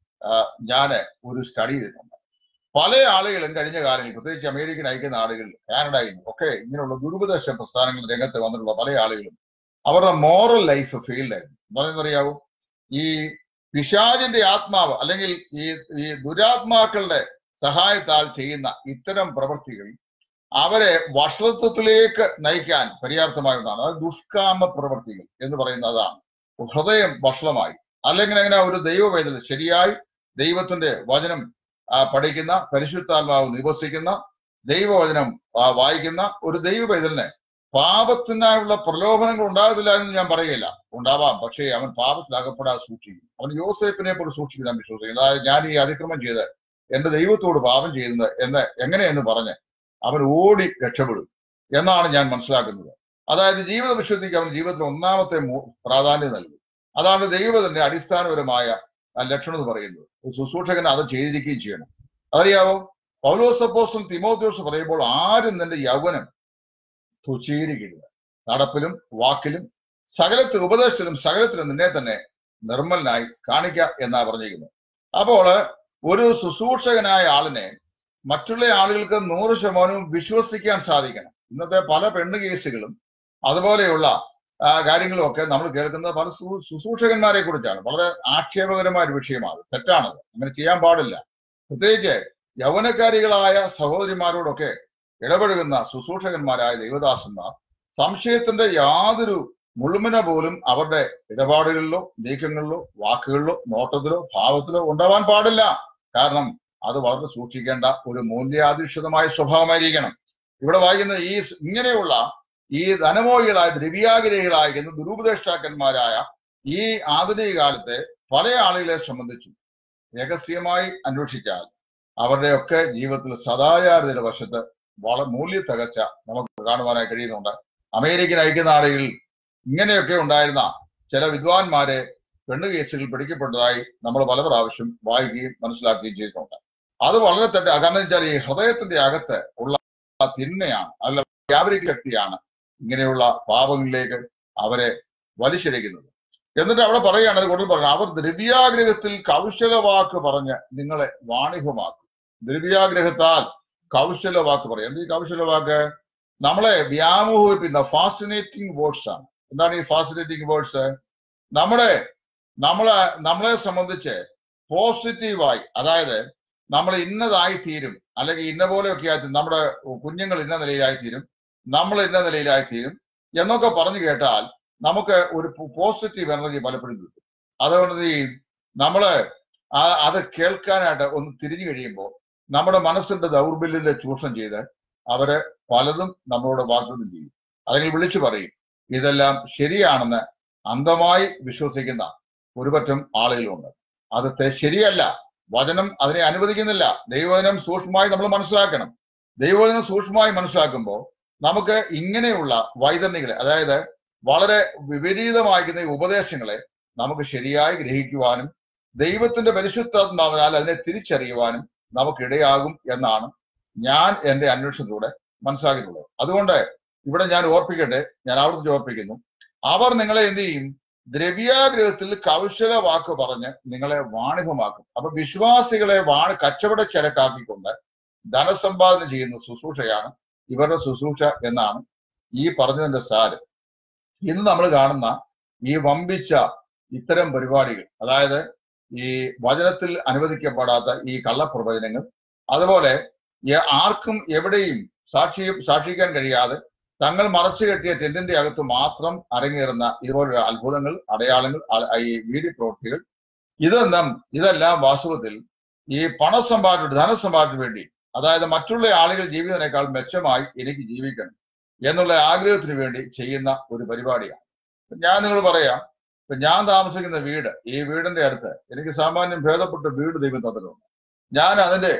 ഞാൻ ഒരു സ്റ്റഡി ചെയ്തിട്ടുണ്ട് പല ആളുകളും കഴിഞ്ഞ കാലങ്ങളിൽ പ്രത്യേകിച്ച് അമേരിക്കൻ അയക്കുന്ന ആളുകൾ കാനഡയിൽ ഒക്കെ ഇങ്ങനെയുള്ള ദുരുപദേശ പ്രസ്ഥാനങ്ങൾ രംഗത്ത് വന്നിട്ടുള്ള പല ആളുകളും അവരുടെ മോറൽ ലൈഫ് ഫെയിൽഡ് ആയിരുന്നു പറയുന്നറിയാവൂ ഈ പിശാചിന്റെ ആത്മാവ് അല്ലെങ്കിൽ ഈ ഈ ദുരാത്മാക്കളുടെ സഹായത്താൽ ചെയ്യുന്ന ഇത്തരം പ്രവൃത്തികൾ അവരെ വഷളത്വത്തിലേക്ക് നയിക്കാൻ പര്യാപ്തമായ ഒന്നാണ് അത് ദുഷ്കാമ പ്രവൃത്തികൾ എന്ന് പറയുന്ന അതാണ് ഹൃദയം വഷളമായി അല്ലെങ്കിൽ അങ്ങനെ ഒരു ദൈവവേദന ശരിയായി ദൈവത്തിന്റെ വചനം ആ, പഠിക്കുന്ന പരിശുദ്ധാത്മാവ് നിവസിക്കുന്ന ദൈവവചനം ആ, വായിക്കുന്ന ഒരു ദൈവവേദലിന് പാപത്തിനായുള്ള പ്രലോഭനങ്ങൾ ഉണ്ടാകത്തില്ല എന്ന് ഞാൻ പറയുകയില്ല ഉണ്ടാവാം പക്ഷേ അവൻ പാപത്തിൽ അകപ്പെടാതെ സൂക്ഷിക്കും അവൻ യോസേപ്പിനെ പോലെ സൂക്ഷിക്കും ഞാൻ വിശ്വസിക്കുന്നു അതായത് ഞാൻ ഈ അതിക്രമം ചെയ്ത് എന്റെ ദൈവത്തോട് പാപം ചെയ്യുന്നത് എന്ന് എങ്ങനെയെന്ന് പറഞ്ഞ് അവൻ ഓടി രക്ഷപ്പെടും എന്നാണ് ഞാൻ മനസ്സിലാക്കുന്നത് അതായത് ജീവിത വിശുദ്ധിക്ക് അവൻ ജീവിതത്തിൽ ഒന്നാമത്തെ മൂ- പ്രാധാന്യം നൽകും അതാണ് ദൈവത്തിന്റെ അടിസ്ഥാനപരമായ ആ ലക്ഷണം എന്ന് പറയുന്നത് ഒരു ശുശ്രൂഷകൻ അത് ചെയ്തിരിക്കുകയും ചെയ്യണം അതറിയാവോ പൗലോസ് അപ്പോസ്തലൻ തിമോത്തിയോസ് പറയുമ്പോൾ ആരും നിന്റെ യൗവനം തുച്ഛീകരിക്കരുത് നടപ്പിലും വാക്കിലും സകലത്തിൽ ഉപദേശത്തിലും സകലത്തിലും നിന്നെ തന്നെ നിർമ്മലനായി കാണിക്ക എന്നാ പറഞ്ഞിരിക്കുന്നത് അപ്പോൾ ഒരു ശുശ്രൂഷകനായ ആളിനെ മറ്റുള്ള ആളുകൾക്ക് നൂറ് ശതമാനവും വിശ്വസിക്കാൻ സാധിക്കണം ഇന്നത്തെ പല പെണ്ണ് കേസുകളും അതുപോലെയുള്ള ആ, കാര്യങ്ങളും ഒക്കെ നമ്മൾ കേൾക്കുന്നത് പല ശു- ശുശ്രൂഷകന്മാരെ കുറിച്ചാണ് വളരെ ആക്ഷേപകരമായ ഒരു വിഷയമാണ് തെറ്റാണത് അങ്ങനെ ചെയ്യാൻ പാടില്ല പ്രത്യേകിച്ച് യൗവനക്കാരികളായ സഹോദരിമാരോടൊക്കെ ഇടപഴകുന്ന ശുശ്രൂഷകന്മാരായ ദൈവദാസന്മാർ സംശയത്തിന്റെ യാതൊരു മുഴുമന പോലും അവരുടെ ഇടപാടുകളിലോ നീക്കങ്ങളിലോ വാക്കുകളിലോ നോട്ടത്തിലോ ഭാവത്തിലോ ഉണ്ടാവാൻ പാടില്ല കാരണം അത് വളരെ സൂക്ഷിക്കേണ്ട ഒരു മൂല്യാധിഷ്ഠിതമായ സ്വഭാവമായിരിക്കണം ഇവിടെ വായിക്കുന്ന ഈ സ് ഇങ്ങനെയുള്ള ഈ ധനമോഹികളായ ദ്രവ്യാഗ്രഹികളായിരിക്കുന്ന ദുരുപദേഷ്ടാക്കന്മാരായ ഈ ആധുനിക കാലത്തെ പല ആളുകളെ സംബന്ധിച്ചും രഹസ്യമായി അന്വേഷിച്ചാൽ അവരുടെയൊക്കെ ജീവിതത്തിൽ സദാചാരത്തിന്റെ വശത്ത് വളരെ മൂല്യത്തകച്ച നമുക്ക് കാണുവാനായി കഴിയുന്നുണ്ട് അമേരിക്കൻ ഐക്യനാടുകളിൽ ഇങ്ങനെയൊക്കെ ഉണ്ടായിരുന്ന ചില വിദ്വാൻമാരെ പെണ്ണു കേസുകൾ പിടിക്കപ്പെട്ടതായി നമ്മൾ പല പ്രാവശ്യം വായിക്കുകയും മനസ്സിലാക്കുകയും ചെയ്തിട്ടുണ്ട് അത് വളരെ തെറ്റ കാരണം വെച്ചാൽ ഈ ഹൃദയത്തിന്റെ അകത്ത് ഉള്ള തിന്മയാണ് അല്ല വ്യാപരിക ശക്തിയാണ് ഇങ്ങനെയുള്ള പാപങ്ങളിലേക്ക് അവരെ വലിച്ചിഴക്കുന്നത് എന്നിട്ട് അവിടെ പറയുകയാണ് അത് കൂടുതൽ പറയുന്നത് അവർ ദ്രവ്യാഗ്രഹത്തിൽ കൗശല വാക്ക് പറഞ്ഞ് നിങ്ങളെ വാണിഭമാക്കും ദ്രവ്യാഗ്രഹത്താൽ കൗശല വാക്ക് പറയും എന്ത് ഈ കൗശല വാക്ക് നമ്മളെ വ്യാമോഹിപ്പിക്കുന്ന ഫാസിനേറ്റിംഗ് വേർഡ്സ് ആണ് എന്താണ് ഈ ഫാസിനേറ്റിംഗ് വേർഡ്സ് നമ്മുടെ നമ്മളെ നമ്മളെ സംബന്ധിച്ച് പോസിറ്റീവായി അതായത് നമ്മൾ ഇന്നതായി തീരും അല്ലെങ്കിൽ ഇന്ന പോലെയൊക്കെ ആയി തീരും നമ്മുടെ കുഞ്ഞുങ്ങൾ ഇന്ന നിലയിലായി തീരും നമ്മൾ ഇന്ന നിലയിലായി തീരും എന്നൊക്കെ പറഞ്ഞു കേട്ടാൽ നമുക്ക് ഒരു പോസിറ്റീവ് എനർജി പലപ്പോഴും കിട്ടും അതുകൊണ്ട് ഈ നമ്മള് ആ- അത് കേൾക്കാനായിട്ട് ഒന്ന് തിരിഞ്ഞു കഴിയുമ്പോൾ നമ്മുടെ മനസ്സിന്റെ ദൗർബല്യത്തെ ചൂഷണം ചെയ്ത് അവര് പലതും നമ്മളോട് വാഗ്ദത്തം ചെയ്യും അല്ലെങ്കിൽ വിളിച്ചു പറയും ഇതെല്ലാം ശരിയാണെന്ന് അന്ധമായി വിശ്വസിക്കുന്ന ഒരുപറ്റം ആളുകളുണ്ട് അത് തെ- ശരിയല്ല വചനം അതിനെ അനുവദിക്കുന്നില്ല ദൈവവചനം സൂക്ഷ്മമായി നമ്മൾ മനസ്സിലാക്കണം ദൈവവചനം സൂക്ഷ്മമായി മനസ്സിലാക്കുമ്പോൾ നമുക്ക് ഇങ്ങനെയുള്ള വൈതരണികളെ അതായത് വളരെ വിപരീതമായിരിക്കുന്ന ഈ ഉപദേശങ്ങളെ നമുക്ക് ശരിയായി ഗ്രഹിക്കുവാനും ദൈവത്തിന്റെ പരിശുദ്ധാത്മാവിനാൽ അതിനെ തിരിച്ചറിയുവാനും നമുക്കിടയാകും എന്നാണ് ഞാൻ എന്റെ അന്വേഷണത്തിലൂടെ മനസ്സിലാക്കിയിട്ടുള്ളത് അതുകൊണ്ട് ഇവിടെ ഞാൻ ഓർപ്പിക്കട്ടെ ഞാൻ ആവർത്തിച്ച് ഓർപ്പിക്കുന്നു അവർ നിങ്ങളെ എന്ത് ചെയ്യും ദ്രവ്യാഗ്രഹത്തിൽ കൗശല വാക്ക് പറഞ്ഞ് നിങ്ങളെ വാണിഭമാക്കും അപ്പൊ വിശ്വാസികളെ വാണി കച്ചവട ചരക്കാക്കിക്കൊണ്ട് ധനസമ്പാദനം ചെയ്യുന്ന ശുശ്രൂഷയാണ് ഇവരുടെ ശുശ്രൂഷ എന്നാണ് ഈ പറഞ്ഞതിന്റെ സാരം ഇന്ന് നമ്മൾ കാണുന്ന ഈ വമ്പിച്ച ഇത്തരം പരിപാടികൾ അതായത് ഈ വചനത്തിൽ അനുവദിക്കപ്പെടാത്ത ഈ കള്ളപ്രവചനങ്ങൾ അതുപോലെ എ- ആർക്കും എവിടെയും സാക്ഷി സാക്ഷിക്കാൻ കഴിയാതെ തങ്ങൾ മറച്ചു കെട്ടിയ ടെന്റിന്റെ അകത്ത് മാത്രം അരങ്ങേറുന്ന ഇതുപോലുള്ള അത്ഭുതങ്ങൾ അടയാളങ്ങൾ അ- ഈ വീഡിയോ പ്രവൃത്തികൾ ഇതെല്ലാം ഇതെല്ലാം വാസ്തവത്തിൽ ഈ പണസമ്പാദന ധനസമ്പാദനത്തിന് വേണ്ടി അതായത് മറ്റുള്ള ആളുകൾ ജീവിതത്തിനേക്കാൾ മെച്ചമായി എനിക്ക് ജീവിക്കണം എന്നുള്ള ആഗ്രഹത്തിന് വേണ്ടി ചെയ്യുന്ന ഒരു പരിപാടിയാണ് ഞാൻ നിങ്ങൾ പറയാം ഇപ്പൊ ഞാൻ താമസിക്കുന്ന വീട് ഈ വീടിന്റെ അടുത്ത് എനിക്ക് സാമാന്യം ഭേദപ്പെട്ട വീട് ദൈവം തന്നിട്ടുണ്ട് ഞാൻ അതിന്റെ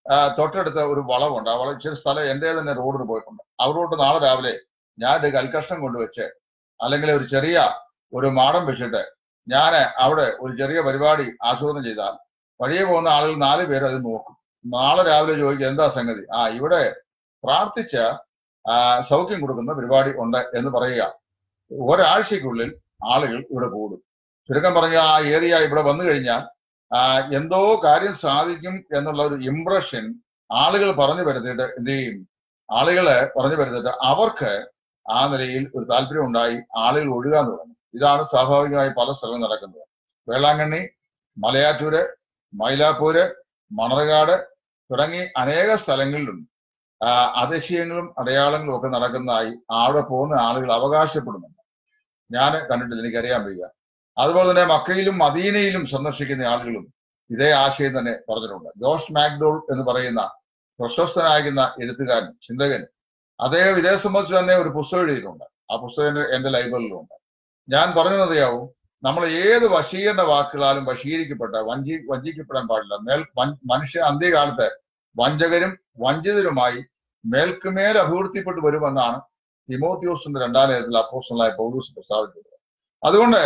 ആ, തൊട്ടടുത്ത ഒരു വളവുണ്ട് ആ വള ഇച്ചിരി സ്ഥലം എന്റെ തന്നെ റോഡിന് പോയിട്ടുണ്ട് അവരോട്ട് നാളെ രാവിലെ ഞാൻ ഒരു കൽക്കഷ്ണം കൊണ്ടുവച്ച് അല്ലെങ്കിൽ ഒരു ചെറിയ ഒരു മാടം വെച്ചിട്ട് ഞാൻ അവിടെ ഒരു ചെറിയ പരിപാടി ആസൂത്രണം ചെയ്താൽ വഴിയെ പോകുന്ന ആളുകൾ നാല് പേര് അത് നോക്കും നാളെ രാവിലെ ചോദിക്കും എന്താ സംഗതി ആ ഇവിടെ പ്രാർത്ഥിച്ച ആ, സൗഖ്യം കൊടുക്കുന്ന പരിപാടി ഉണ്ട് എന്ന് പറയുക ഒരാഴ്ചക്കുള്ളിൽ ആളുകൾ ഇവിടെ കൂടും ചുരുക്കം പറഞ്ഞ ആ ഏരിയ ഇവിടെ വന്നു കഴിഞ്ഞാൽ ആ, എന്തോ കാര്യം സാധിക്കും എന്നുള്ള ഒരു ഇംപ്രഷൻ ആളുകൾ പറഞ്ഞു വരുത്തിയിട്ട് എന്ത് ചെയ്യും ആളുകളെ പറഞ്ഞു വരുത്തിട്ട് അവർക്ക് ആ നിലയിൽ ഒരു താല്പര്യം ഉണ്ടായി ആളുകൾ ഒഴുകാൻ തുടങ്ങും ഇതാണ് സ്വാഭാവികമായി പല സ്ഥലങ്ങളും നടക്കുന്നത് വേളാങ്കണ്ണി മലയാറ്റൂര് മൈലാപ്പൂര് മണർകാട് തുടങ്ങി അനേക സ്ഥലങ്ങളിലും ആ, അതിശയങ്ങളും അടയാളങ്ങളും ഒക്കെ നടക്കുന്നതായി അവിടെ പോകുന്ന ആളുകൾ അവകാശപ്പെടുന്നുണ്ട് ഞാൻ കണ്ടിട്ടില്ല എനിക്കറിയാൻ വയ്യ അതുപോലെ തന്നെ മക്കയിലും മദീനയിലും സന്ദർശിക്കുന്ന ആളുകളും ഇതേ ആശയം തന്നെ പറഞ്ഞിട്ടുണ്ട് ജോഷ് മാക്ഡോൾ എന്ന് പറയുന്ന പ്രശസ്തനായിരുന്ന എഴുത്തുകാരൻ ചിന്തകൻ അദ്ദേഹം ഇതേ സംബന്ധിച്ച് തന്നെ ഒരു പുസ്തകം എഴുതിയിട്ടുണ്ട് ആ പുസ്തകം എന്റെ എന്റെ ലൈബ്രറിയിലുണ്ട് ഞാൻ പറഞ്ഞതറിയാവും നമ്മൾ ഏത് വശീകരണ വാക്കുകളാലും വശീകരിക്കപ്പെട്ട വഞ്ചി വഞ്ചിക്കപ്പെടാൻ പാടില്ല മേൽ വൻ- മനുഷ്യ അന്ത്യകാലത്ത് വഞ്ചകരും വഞ്ചിതരുമായി മേൽക്കുമേൽ അഭിവൃദ്ധിപ്പെട്ടു വരുമെന്നാണ് തിമോത്യോസിന്റെ രണ്ടാം ലേഖനത്തിൽ അപ്പോസ്റ്റലായ പൗലൂസ് പ്രസ്താവിച്ചത് അതുകൊണ്ട്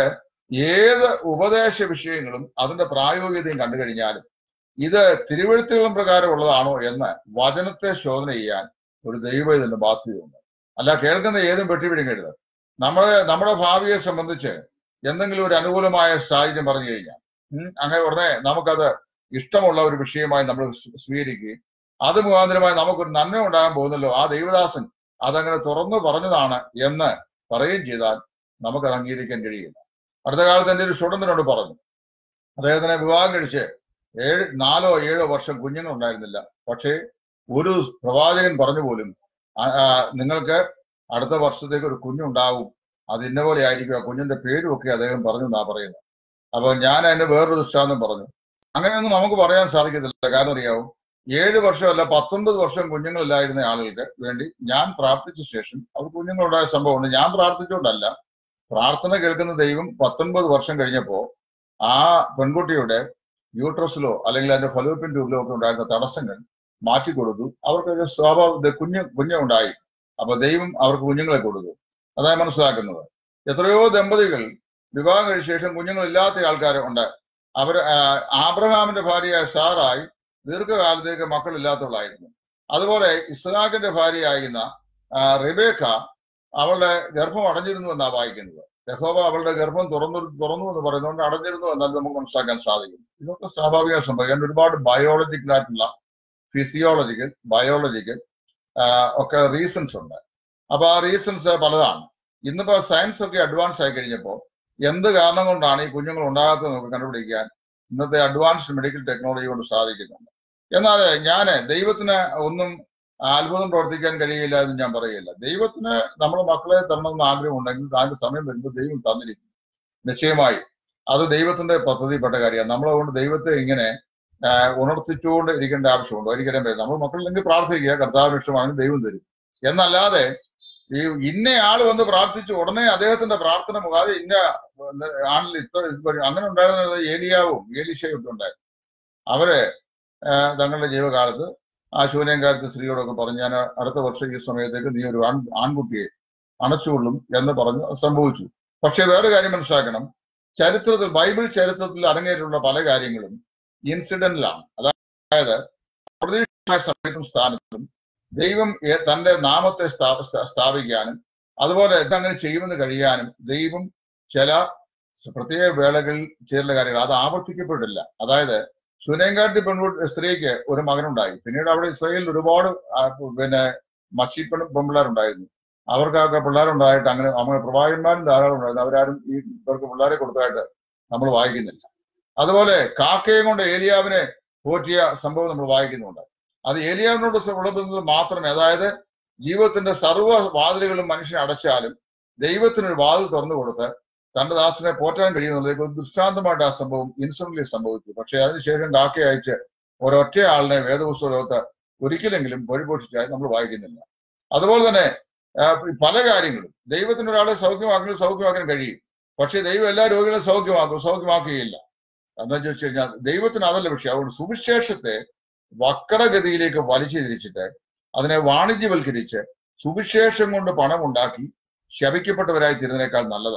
ഏത് ഉപദേശ വിഷയങ്ങളും അതിന്റെ പ്രായോഗികതയും കണ്ടു കഴിഞ്ഞാലും ഇത് തിരുവഴുത്തുകളും പ്രകാരമുള്ളതാണോ എന്ന് വചനത്തെ ശോധന ചെയ്യാൻ ഒരു ദൈവത്തിന്റെ ബാധ്യതയുണ്ട് അല്ല കേൾക്കുന്ന ഏതും വെട്ടിപിടിക്കരുത് നമ്മളെ നമ്മുടെ ഭാവിയെ സംബന്ധിച്ച് എന്തെങ്കിലും ഒരു അനുകൂലമായ സാഹചര്യം പറഞ്ഞു കഴിഞ്ഞാൽ ഉം, അങ്ങനെ ഉടനെ നമുക്കത് ഇഷ്ടമുള്ള ഒരു വിഷയമായി നമ്മൾ സ്വ- സ്വീകരിക്കുകയും അത് മുഖാന്തരമായി നമുക്കൊരു നന്മ ഉണ്ടാകാൻ പോകുന്നല്ലോ ആ ദൈവദാസൻ അതങ്ങനെ തുറന്നു പറഞ്ഞതാണ് എന്ന് പറയുകയും ചെയ്താൽ നമുക്കത് അംഗീകരിക്കാൻ കഴിയില്ല അടുത്ത കാലത്ത് എൻ്റെ ഒരു സ്റ്റുഡന്റിനോട് പറഞ്ഞു അദ്ദേഹത്തിനെ വിവാഹം കഴിച്ച് ഏഴ് നാലോ ഏഴോ വർഷം കുഞ്ഞുങ്ങൾ ഉണ്ടായിരുന്നില്ല പക്ഷേ ഒരു പ്രവാചകൻ പറഞ്ഞു പോലും ആ, ആ, നിങ്ങൾക്ക് അടുത്ത വർഷത്തേക്ക് ഒരു കുഞ്ഞുണ്ടാവും അത് ഇന്ന പോലെ ആയിരിക്കും ആ കുഞ്ഞിന്റെ പേരും ഒക്കെ അദ്ദേഹം പറഞ്ഞു എന്നാ പറയുന്നത് അപ്പൊ ഞാൻ അതിന്റെ വേറൊരു ദൃഷ്ടാന്തം പറഞ്ഞു അങ്ങനെയൊന്നും നമുക്ക് പറയാൻ സാധിക്കത്തില്ല കാരണം അറിയാവും ഏഴ് വർഷമല്ല പത്തൊൻപത് വർഷം കുഞ്ഞുങ്ങളില്ലായിരുന്ന ആളുകൾക്ക് വേണ്ടി ഞാൻ പ്രാർത്ഥിച്ച ശേഷം അവർ കുഞ്ഞുങ്ങളുണ്ടായ സംഭവമുണ്ട് ഞാൻ പ്രാർത്ഥിച്ചുകൊണ്ടല്ല പ്രാർത്ഥന കേൾക്കുന്ന ദൈവം പത്തൊൻപത് വർഷം കഴിഞ്ഞപ്പോ ആ പെൺകുട്ടിയുടെ യൂട്രസിലോ അല്ലെങ്കിൽ അതിന്റെ ഫലോപ്പിൻ ട്യൂബിലോ ഒക്കെ ഉണ്ടായിരുന്ന തടസ്സങ്ങൾ മാറ്റിക്കൊടുത്തു അവർക്ക് സ്വാഭാവിക കുഞ്ഞ് കുഞ്ഞുണ്ടായി അപ്പൊ ദൈവം അവർക്ക് കുഞ്ഞുങ്ങളെ കൊടുത്തു അതാണ് മനസ്സിലാക്കുന്നത് എത്രയോ ദമ്പതികൾ വിവാഹം കഴിച്ച ശേഷം കുഞ്ഞുങ്ങളില്ലാത്ത ആൾക്കാർ ഉണ്ട് അവർ ആബ്രഹാമിന്റെ ഭാര്യയായ സാറായി ദീർഘകാലത്തേക്ക് മക്കളില്ലാത്തവളായിരുന്നു അതുപോലെ ഇസ്ഹാഖിന്റെ ഭാര്യയായിരുന്ന ആ, റിബേക്ക അവളുടെ ഗർഭം അടഞ്ഞിരുന്നു എന്നാണ് വായിക്കുന്നത് യഹോവ അവളുടെ ഗർഭം തുറന്നു തുറന്നു എന്ന് പറയുന്നതുകൊണ്ട് അടഞ്ഞിരുന്നു എന്നാൽ നമുക്ക് മനസ്സിലാക്കാൻ സാധിക്കും ഇതൊക്കെ സ്വാഭാവിക സംഭവിക്കാൻ ഒരുപാട് ബയോളജിക്കൽ ആയിട്ടുള്ള ഫിസിയോളജിക്കൽ ബയോളജിക്കൽ ഒക്കെ റീസൺസ് ഉണ്ട് അപ്പൊ ആ റീസൺസ് പലതാണ് ഇന്നിപ്പോ സയൻസ് ഒക്കെ അഡ്വാൻസ് ആയി കഴിഞ്ഞപ്പോൾ എന്ത് കാരണം കൊണ്ടാണ് ഈ കുഞ്ഞുങ്ങൾ ഉണ്ടാകാത്തത് നമുക്ക് കണ്ടുപിടിക്കാൻ ഇന്നത്തെ അഡ്വാൻസ്ഡ് മെഡിക്കൽ ടെക്നോളജി കൊണ്ട് സാധിക്കുന്നുണ്ട് എന്നാൽ ഞാൻ ദൈവത്തിന് ഒന്നും അത്ഭുതം പ്രവർത്തിക്കാൻ കഴിയില്ല എന്ന് ഞാൻ പറയില്ല ദൈവത്തിന് നമ്മുടെ മക്കളെ തരണമെന്ന് ആഗ്രഹം ഉണ്ടെങ്കിൽ അതിന്റെ സമയം വരുമ്പോൾ ദൈവം തന്നിരിക്കും നിശ്ചയമായി അത് ദൈവത്തിന്റെ പദ്ധതിപ്പെട്ട കാര്യമാണ് നമ്മളതുകൊണ്ട് ദൈവത്തെ ഇങ്ങനെ ആ, ഉണർത്തിച്ചുകൊണ്ട് ഇരിക്കേണ്ട ആവശ്യമുണ്ട് ഒരിക്കലും വരും നമ്മൾ മക്കളില്ലെങ്കിൽ പ്രാർത്ഥിക്കുക കർത്താവിന് ഇഷ്ടമാണെങ്കിൽ ദൈവം തരും എന്നല്ലാതെ ഈ ഇന്ന ആള് വന്ന് പ്രാർത്ഥിച്ചു ഉടനെ അദ്ദേഹത്തിന്റെ പ്രാർത്ഥന മുഖാതെ ഇന്ന ആണിൽ ഇത്ര ഇത് വരും. അങ്ങനെ ഉണ്ടായിരുന്നത് ഏലിയാവും ഏലിശയും ഒക്കെ ഉണ്ടായിരുന്നു അവര് ആ, തങ്ങളുടെ ജീവകാലത്ത് ആ ശൂന്യകാലത്ത് സ്ത്രീയോടൊക്കെ പറഞ്ഞു ഞാൻ അടുത്ത വർഷം ഈ സമയത്തേക്ക് നീ ഒരു ആൺ ആൺകുട്ടിയെ അണച്ചുകൊള്ളും എന്ന് പറഞ്ഞു അത് സംഭവിച്ചു പക്ഷെ വേറെ കാര്യം മനസ്സിലാക്കണം ചരിത്രത്തിൽ ബൈബിൾ ചരിത്രത്തിൽ അരങ്ങേറ്റുള്ള പല കാര്യങ്ങളും ഇൻസിഡന്റിലാണ് അതായത് പ്രതീക്ഷിതമായ സമയത്തും സ്ഥാനത്തും ദൈവം ഏ- തന്റെ നാമത്തെ സ്ഥാ- സ്ഥാ- സ്ഥാപിക്കാനും അതുപോലെ ഇതങ്ങനെ ചെയ്യുമെന്ന് കഴിയാനും ദൈവം ചില പ്രത്യേക വേളകളിൽ ചെയ്യേണ്ട കാര്യങ്ങൾ അത് ആവർത്തിക്കപ്പെട്ടില്ല അതായത് സുനേങ്കാട്ടി പെൺകുട്ടി സ്ത്രീക്ക് ഒരു മകനുണ്ടായി പിന്നീട് അവിടെ ഇസ്രായേലിൽ ഒരുപാട് ആ, പിന്നെ മച്ചി പെൺ പെൺപിള്ളേരുണ്ടായിരുന്നു അവർക്കൊക്കെ പിള്ളേരുണ്ടായിട്ട് അങ്ങനെ അങ്ങനെ പ്രവാചകന്മാരും ധാരാളം ഉണ്ടായിരുന്നു അവരാരും ഈ ഇവർക്ക് പിള്ളേരെ കൊടുത്തതായിട്ട് നമ്മൾ വായിക്കുന്നില്ല അതുപോലെ കാക്കയെ കൊണ്ട് ഏലിയാവിനെ പോറ്റിയ സംഭവം നമ്മൾ വായിക്കുന്നുണ്ട് അത് ഏലിയാവിനോട് ഉള്ളത് മാത്രമേ അതായത് ജീവിതത്തിന്റെ സർവ്വ വാതിലുകളും മനുഷ്യനെ അടച്ചാലും ദൈവത്തിനൊരു വാതിൽ തുറന്നു കൊടുത്ത് തന്റെ ദാസനെ പോറ്റാൻ കഴിയുന്നതിലേക്ക് ഒരു ദൃഷ്ടാന്തമായിട്ട് ആ സംഭവം ഇൻസിഡന്റലി സംഭവിച്ചു പക്ഷെ അതിനുശേഷം കാക്ക അയച്ച് ഒരൊറ്റ ആളിനെ വേദപുസ്തക ലോകത്ത് ഒരിക്കലെങ്കിലും പരിപോഷിച്ചായി നമ്മൾ വായിക്കുന്നില്ല അതുപോലെ തന്നെ ആ, പല കാര്യങ്ങളും ദൈവത്തിന് ഒരാളെ സൗഖ്യമാക്കി സൗഖ്യമാക്കാൻ കഴിയും പക്ഷെ ദൈവം എല്ലാ രോഗികളെയും സൗഖ്യമാക്കും സൗഖ്യമാക്കുകയില്ല എന്താ ചോദിച്ചു കഴിഞ്ഞാൽ ദൈവത്തിന് അതല്ല വിഷയം അതുകൊണ്ട് സുവിശേഷത്തെ വക്രഗതിയിലേക്ക് വലിച്ചു തിരിച്ചിട്ട് അതിനെ വാണിജ്യവൽക്കരിച്ച് സുവിശേഷം കൊണ്ട് പണമുണ്ടാക്കി ശപിക്കപ്പെട്ടവരായി തീരുന്നതിനേക്കാൾ നല്ലത്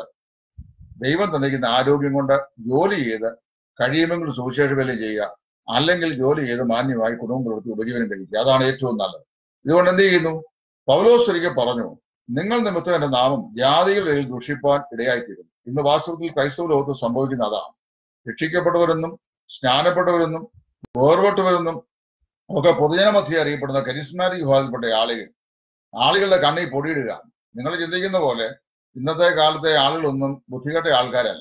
ദൈവം തന്നിരിക്കുന്ന ആരോഗ്യം കൊണ്ട് ജോലി ചെയ്ത് കഴിയുമെങ്കിൽ സുവിശേഷ വേല ചെയ്യുക അല്ലെങ്കിൽ ജോലി ചെയ്ത് മാന്യമായി കുടുംബം പ്രവൃത്തി ഉപജീവനം കഴിക്കുക അതാണ് ഏറ്റവും നല്ലത് ഇതുകൊണ്ട് എന്ത് ചെയ്യുന്നു പൗലോസ് ഒരിക്കൽ പറഞ്ഞു നിങ്ങൾ നിമിത്തം എന്റെ നാമം ജാതികളിൽ ദുഷിപ്പാൻ ഇടയായിത്തീരും ഇന്ന് വാസ്തവത്തിൽ ക്രൈസ്തവ ലോകത്ത് സംഭവിക്കുന്ന അതാണ് രക്ഷിക്കപ്പെട്ടവരെന്നും സ്നാനപ്പെട്ടവരെന്നും വേർപെട്ടവരെന്നും ഒക്കെ പൊതുജനമധ്യ അറിയപ്പെടുന്ന കരിസ്മാറ്റിക് വിഭാഗത്തിൽപ്പെട്ട ആളുകൾ ആളുകളുടെ കണ്ണിൽ പൊടിയിടുക നിങ്ങൾ ചിന്തിക്കുന്ന പോലെ ഇന്നത്തെ കാലത്തെ ആളുകളൊന്നും ബുദ്ധികെട്ട ആൾക്കാരല്ല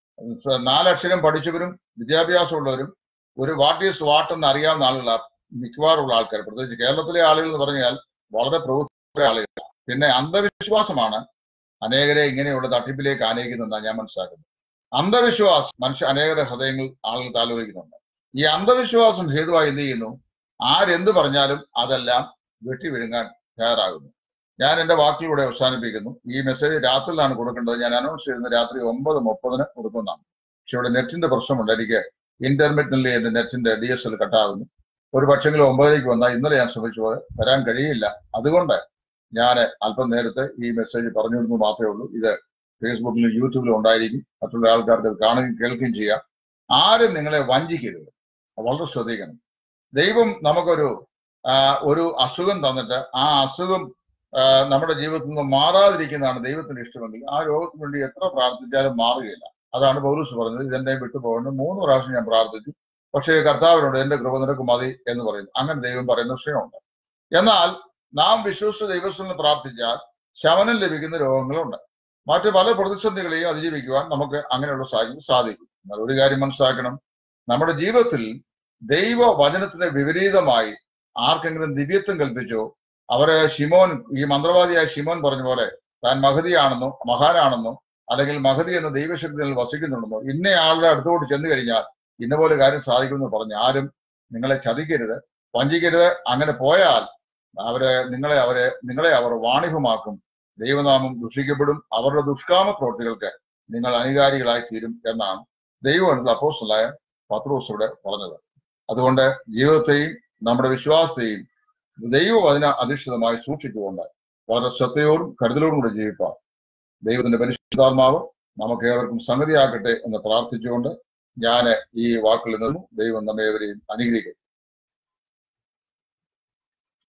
സ- നാലക്ഷരം പഠിച്ചവരും വിദ്യാഭ്യാസമുള്ളവരും ഒരു വാട്ട് ഈസ് വാട്ട് എന്ന് അറിയാവുന്ന ആളുകളാണ് മിക്കവാറുള്ള ആൾക്കാർ പ്രത്യേകിച്ച് കേരളത്തിലെ ആളുകൾ എന്ന് പറഞ്ഞാൽ വളരെ പ്രവൃത്തി ആളുകൾ പിന്നെ അന്ധവിശ്വാസമാണ് അനേകരെ ഇങ്ങനെയുള്ള തട്ടിപ്പിലേക്ക് ആനയിക്കുന്നതെന്നാണ് ഞാൻ മനസ്സിലാക്കുന്നത് അന്ധവിശ്വാസം മനുഷ്യ അനേകരുടെ ഹൃദയങ്ങൾ ആളുകൾ താലോലിക്കുന്നുണ്ട് ഈ അന്ധവിശ്വാസം ഹേതുവായി എന്ത് ചെയ്യുന്നു ആരെന്ത് പറഞ്ഞാലും അതെല്ലാം വെട്ടി വിഴുങ്ങാൻ തയ്യാറാകുന്നു ഞാൻ എന്റെ വാക്കിലൂടെ അവസാനിപ്പിക്കുന്നു ഈ മെസ്സേജ് രാത്രിയിലാണ് കൊടുക്കേണ്ടത് ഞാൻ അനൗൺസ് ചെയ്യുന്ന രാത്രി ഒമ്പത് മുപ്പതിന് കൊടുക്കുന്നതാണ് പക്ഷെ ഇവിടെ നെറ്റിന്റെ പ്രശ്നമുണ്ട് എനിക്ക് ഇന്റർനെറ്റിನಲ್ಲಿ എന്റെ നെറ്റിന്റെ ഡി എസ് എൽ കട്ടാകുന്നു ഒരു പക്ഷെങ്കിലും ഒമ്പതിലേക്ക് വന്നാൽ ഇന്നലെ ഞാൻ ശ്രമിച്ചു പോലെ വരാൻ കഴിയില്ല അതുകൊണ്ട് ഞാൻ അല്പം നേരത്തെ ഈ മെസ്സേജ് പറഞ്ഞിരുന്നു മാത്രമേ ഉള്ളൂ ഇത് ഫേസ്ബുക്കിലും യൂട്യൂബിലും ഉണ്ടായിരിക്കും മറ്റുള്ള ആൾക്കാർക്ക് അത് കാണുകയും കേൾക്കുകയും ചെയ്യാം ആരും നിങ്ങളെ വഞ്ചിക്കരുത് വളരെ ശ്രദ്ധിക്കണം ദൈവം നമുക്കൊരു ആ, ഒരു അസുഖം തന്നിട്ട് ആ അസുഖം ആ, നമ്മുടെ ജീവിതത്തിൽ നിന്ന് മാറാതിരിക്കുന്നതാണ് ദൈവത്തിന്റെ ഇഷ്ടമെങ്കിൽ ആ രോഗത്തിന് വേണ്ടി എത്ര പ്രാർത്ഥിച്ചാലും മാറുകയില്ല അതാണ് പൗലൂസ് പറഞ്ഞത് ഇതെന്നെ വിട്ടുപോകണം മൂന്ന് പ്രാവശ്യം ഞാൻ പ്രാർത്ഥിച്ചു പക്ഷേ കർത്താവിനോട് എന്റെ കൃപ നിനക്ക് മതി എന്ന് പറയുന്നു അങ്ങനെ ദൈവം പറയുന്ന വിഷയമുണ്ട് എന്നാൽ നാം വിശ്വസിച്ച ദൈവസ്ഥലിന് പ്രാർത്ഥിച്ചാൽ ശമനം ലഭിക്കുന്ന രോഗങ്ങളുണ്ട് മറ്റു പല പ്രതിസന്ധികളെയും അതിജീവിക്കുവാൻ നമുക്ക് അങ്ങനെയുള്ള സാഹചര്യം സാധിക്കും എന്നാൽ ഒരു കാര്യം മനസ്സിലാക്കണം നമ്മുടെ ജീവിതത്തിൽ ദൈവ വചനത്തിന് വിപരീതമായി ആർക്കെങ്കിലും ദിവ്യത്വം കൽപ്പിച്ചോ അവരെ ഷിമോൻ ഈ മന്ത്രവാദിയായ ഷിമോൻ പറഞ്ഞ പോലെ താൻ മഹതിയാണെന്നോ മഹാനാണെന്നോ അല്ലെങ്കിൽ മഹതി എന്ന ദൈവശക്തിയിൽ വസിക്കുന്നുണ്ടെന്നോ ഇന്ന ആളുടെ അടുത്തോട്ട് ചെന്ന് കഴിഞ്ഞാൽ ഇന്ന പോലെ കാര്യം സാധിക്കുമെന്ന് പറഞ്ഞ് ആരും നിങ്ങളെ ചതിക്കരുത് വഞ്ചിക്കരുത് അങ്ങനെ പോയാൽ അവരെ നിങ്ങളെ അവരെ നിങ്ങളെ അവർ വാണിഭമാക്കും ദൈവനാമം ദുഷിക്കപ്പെടും അവരുടെ ദുഷ്കാമ പ്രവൃത്തികൾക്ക് നിങ്ങൾ അനുകാരികളായി തീരും എന്നാണ് ദൈവം അപ്പോസ്റ്റലായ പത്രോസ് ഇവിടെ പറഞ്ഞത് അതുകൊണ്ട് ജീവിതത്തെയും നമ്മുടെ വിശ്വാസത്തെയും ദൈവവചന അധിഷ്ഠിതമായി സൂക്ഷിച്ചുകൊണ്ട് വളരെ ശ്രദ്ധയോടും കരുതലോടും കൂടി ജീവിപ്പാൻ ദൈവത്തിന്റെ പരിശുദ്ധാത്മാവ് നമുക്ക് ഏവർക്കും സംഗതിയാക്കട്ടെ എന്ന് പ്രാർത്ഥിച്ചുകൊണ്ട് ഞാൻ ഈ വാക്കുകളിൽ നിന്നും ദൈവം നമ്മേവരെയും അനുഗ്രഹിക്കും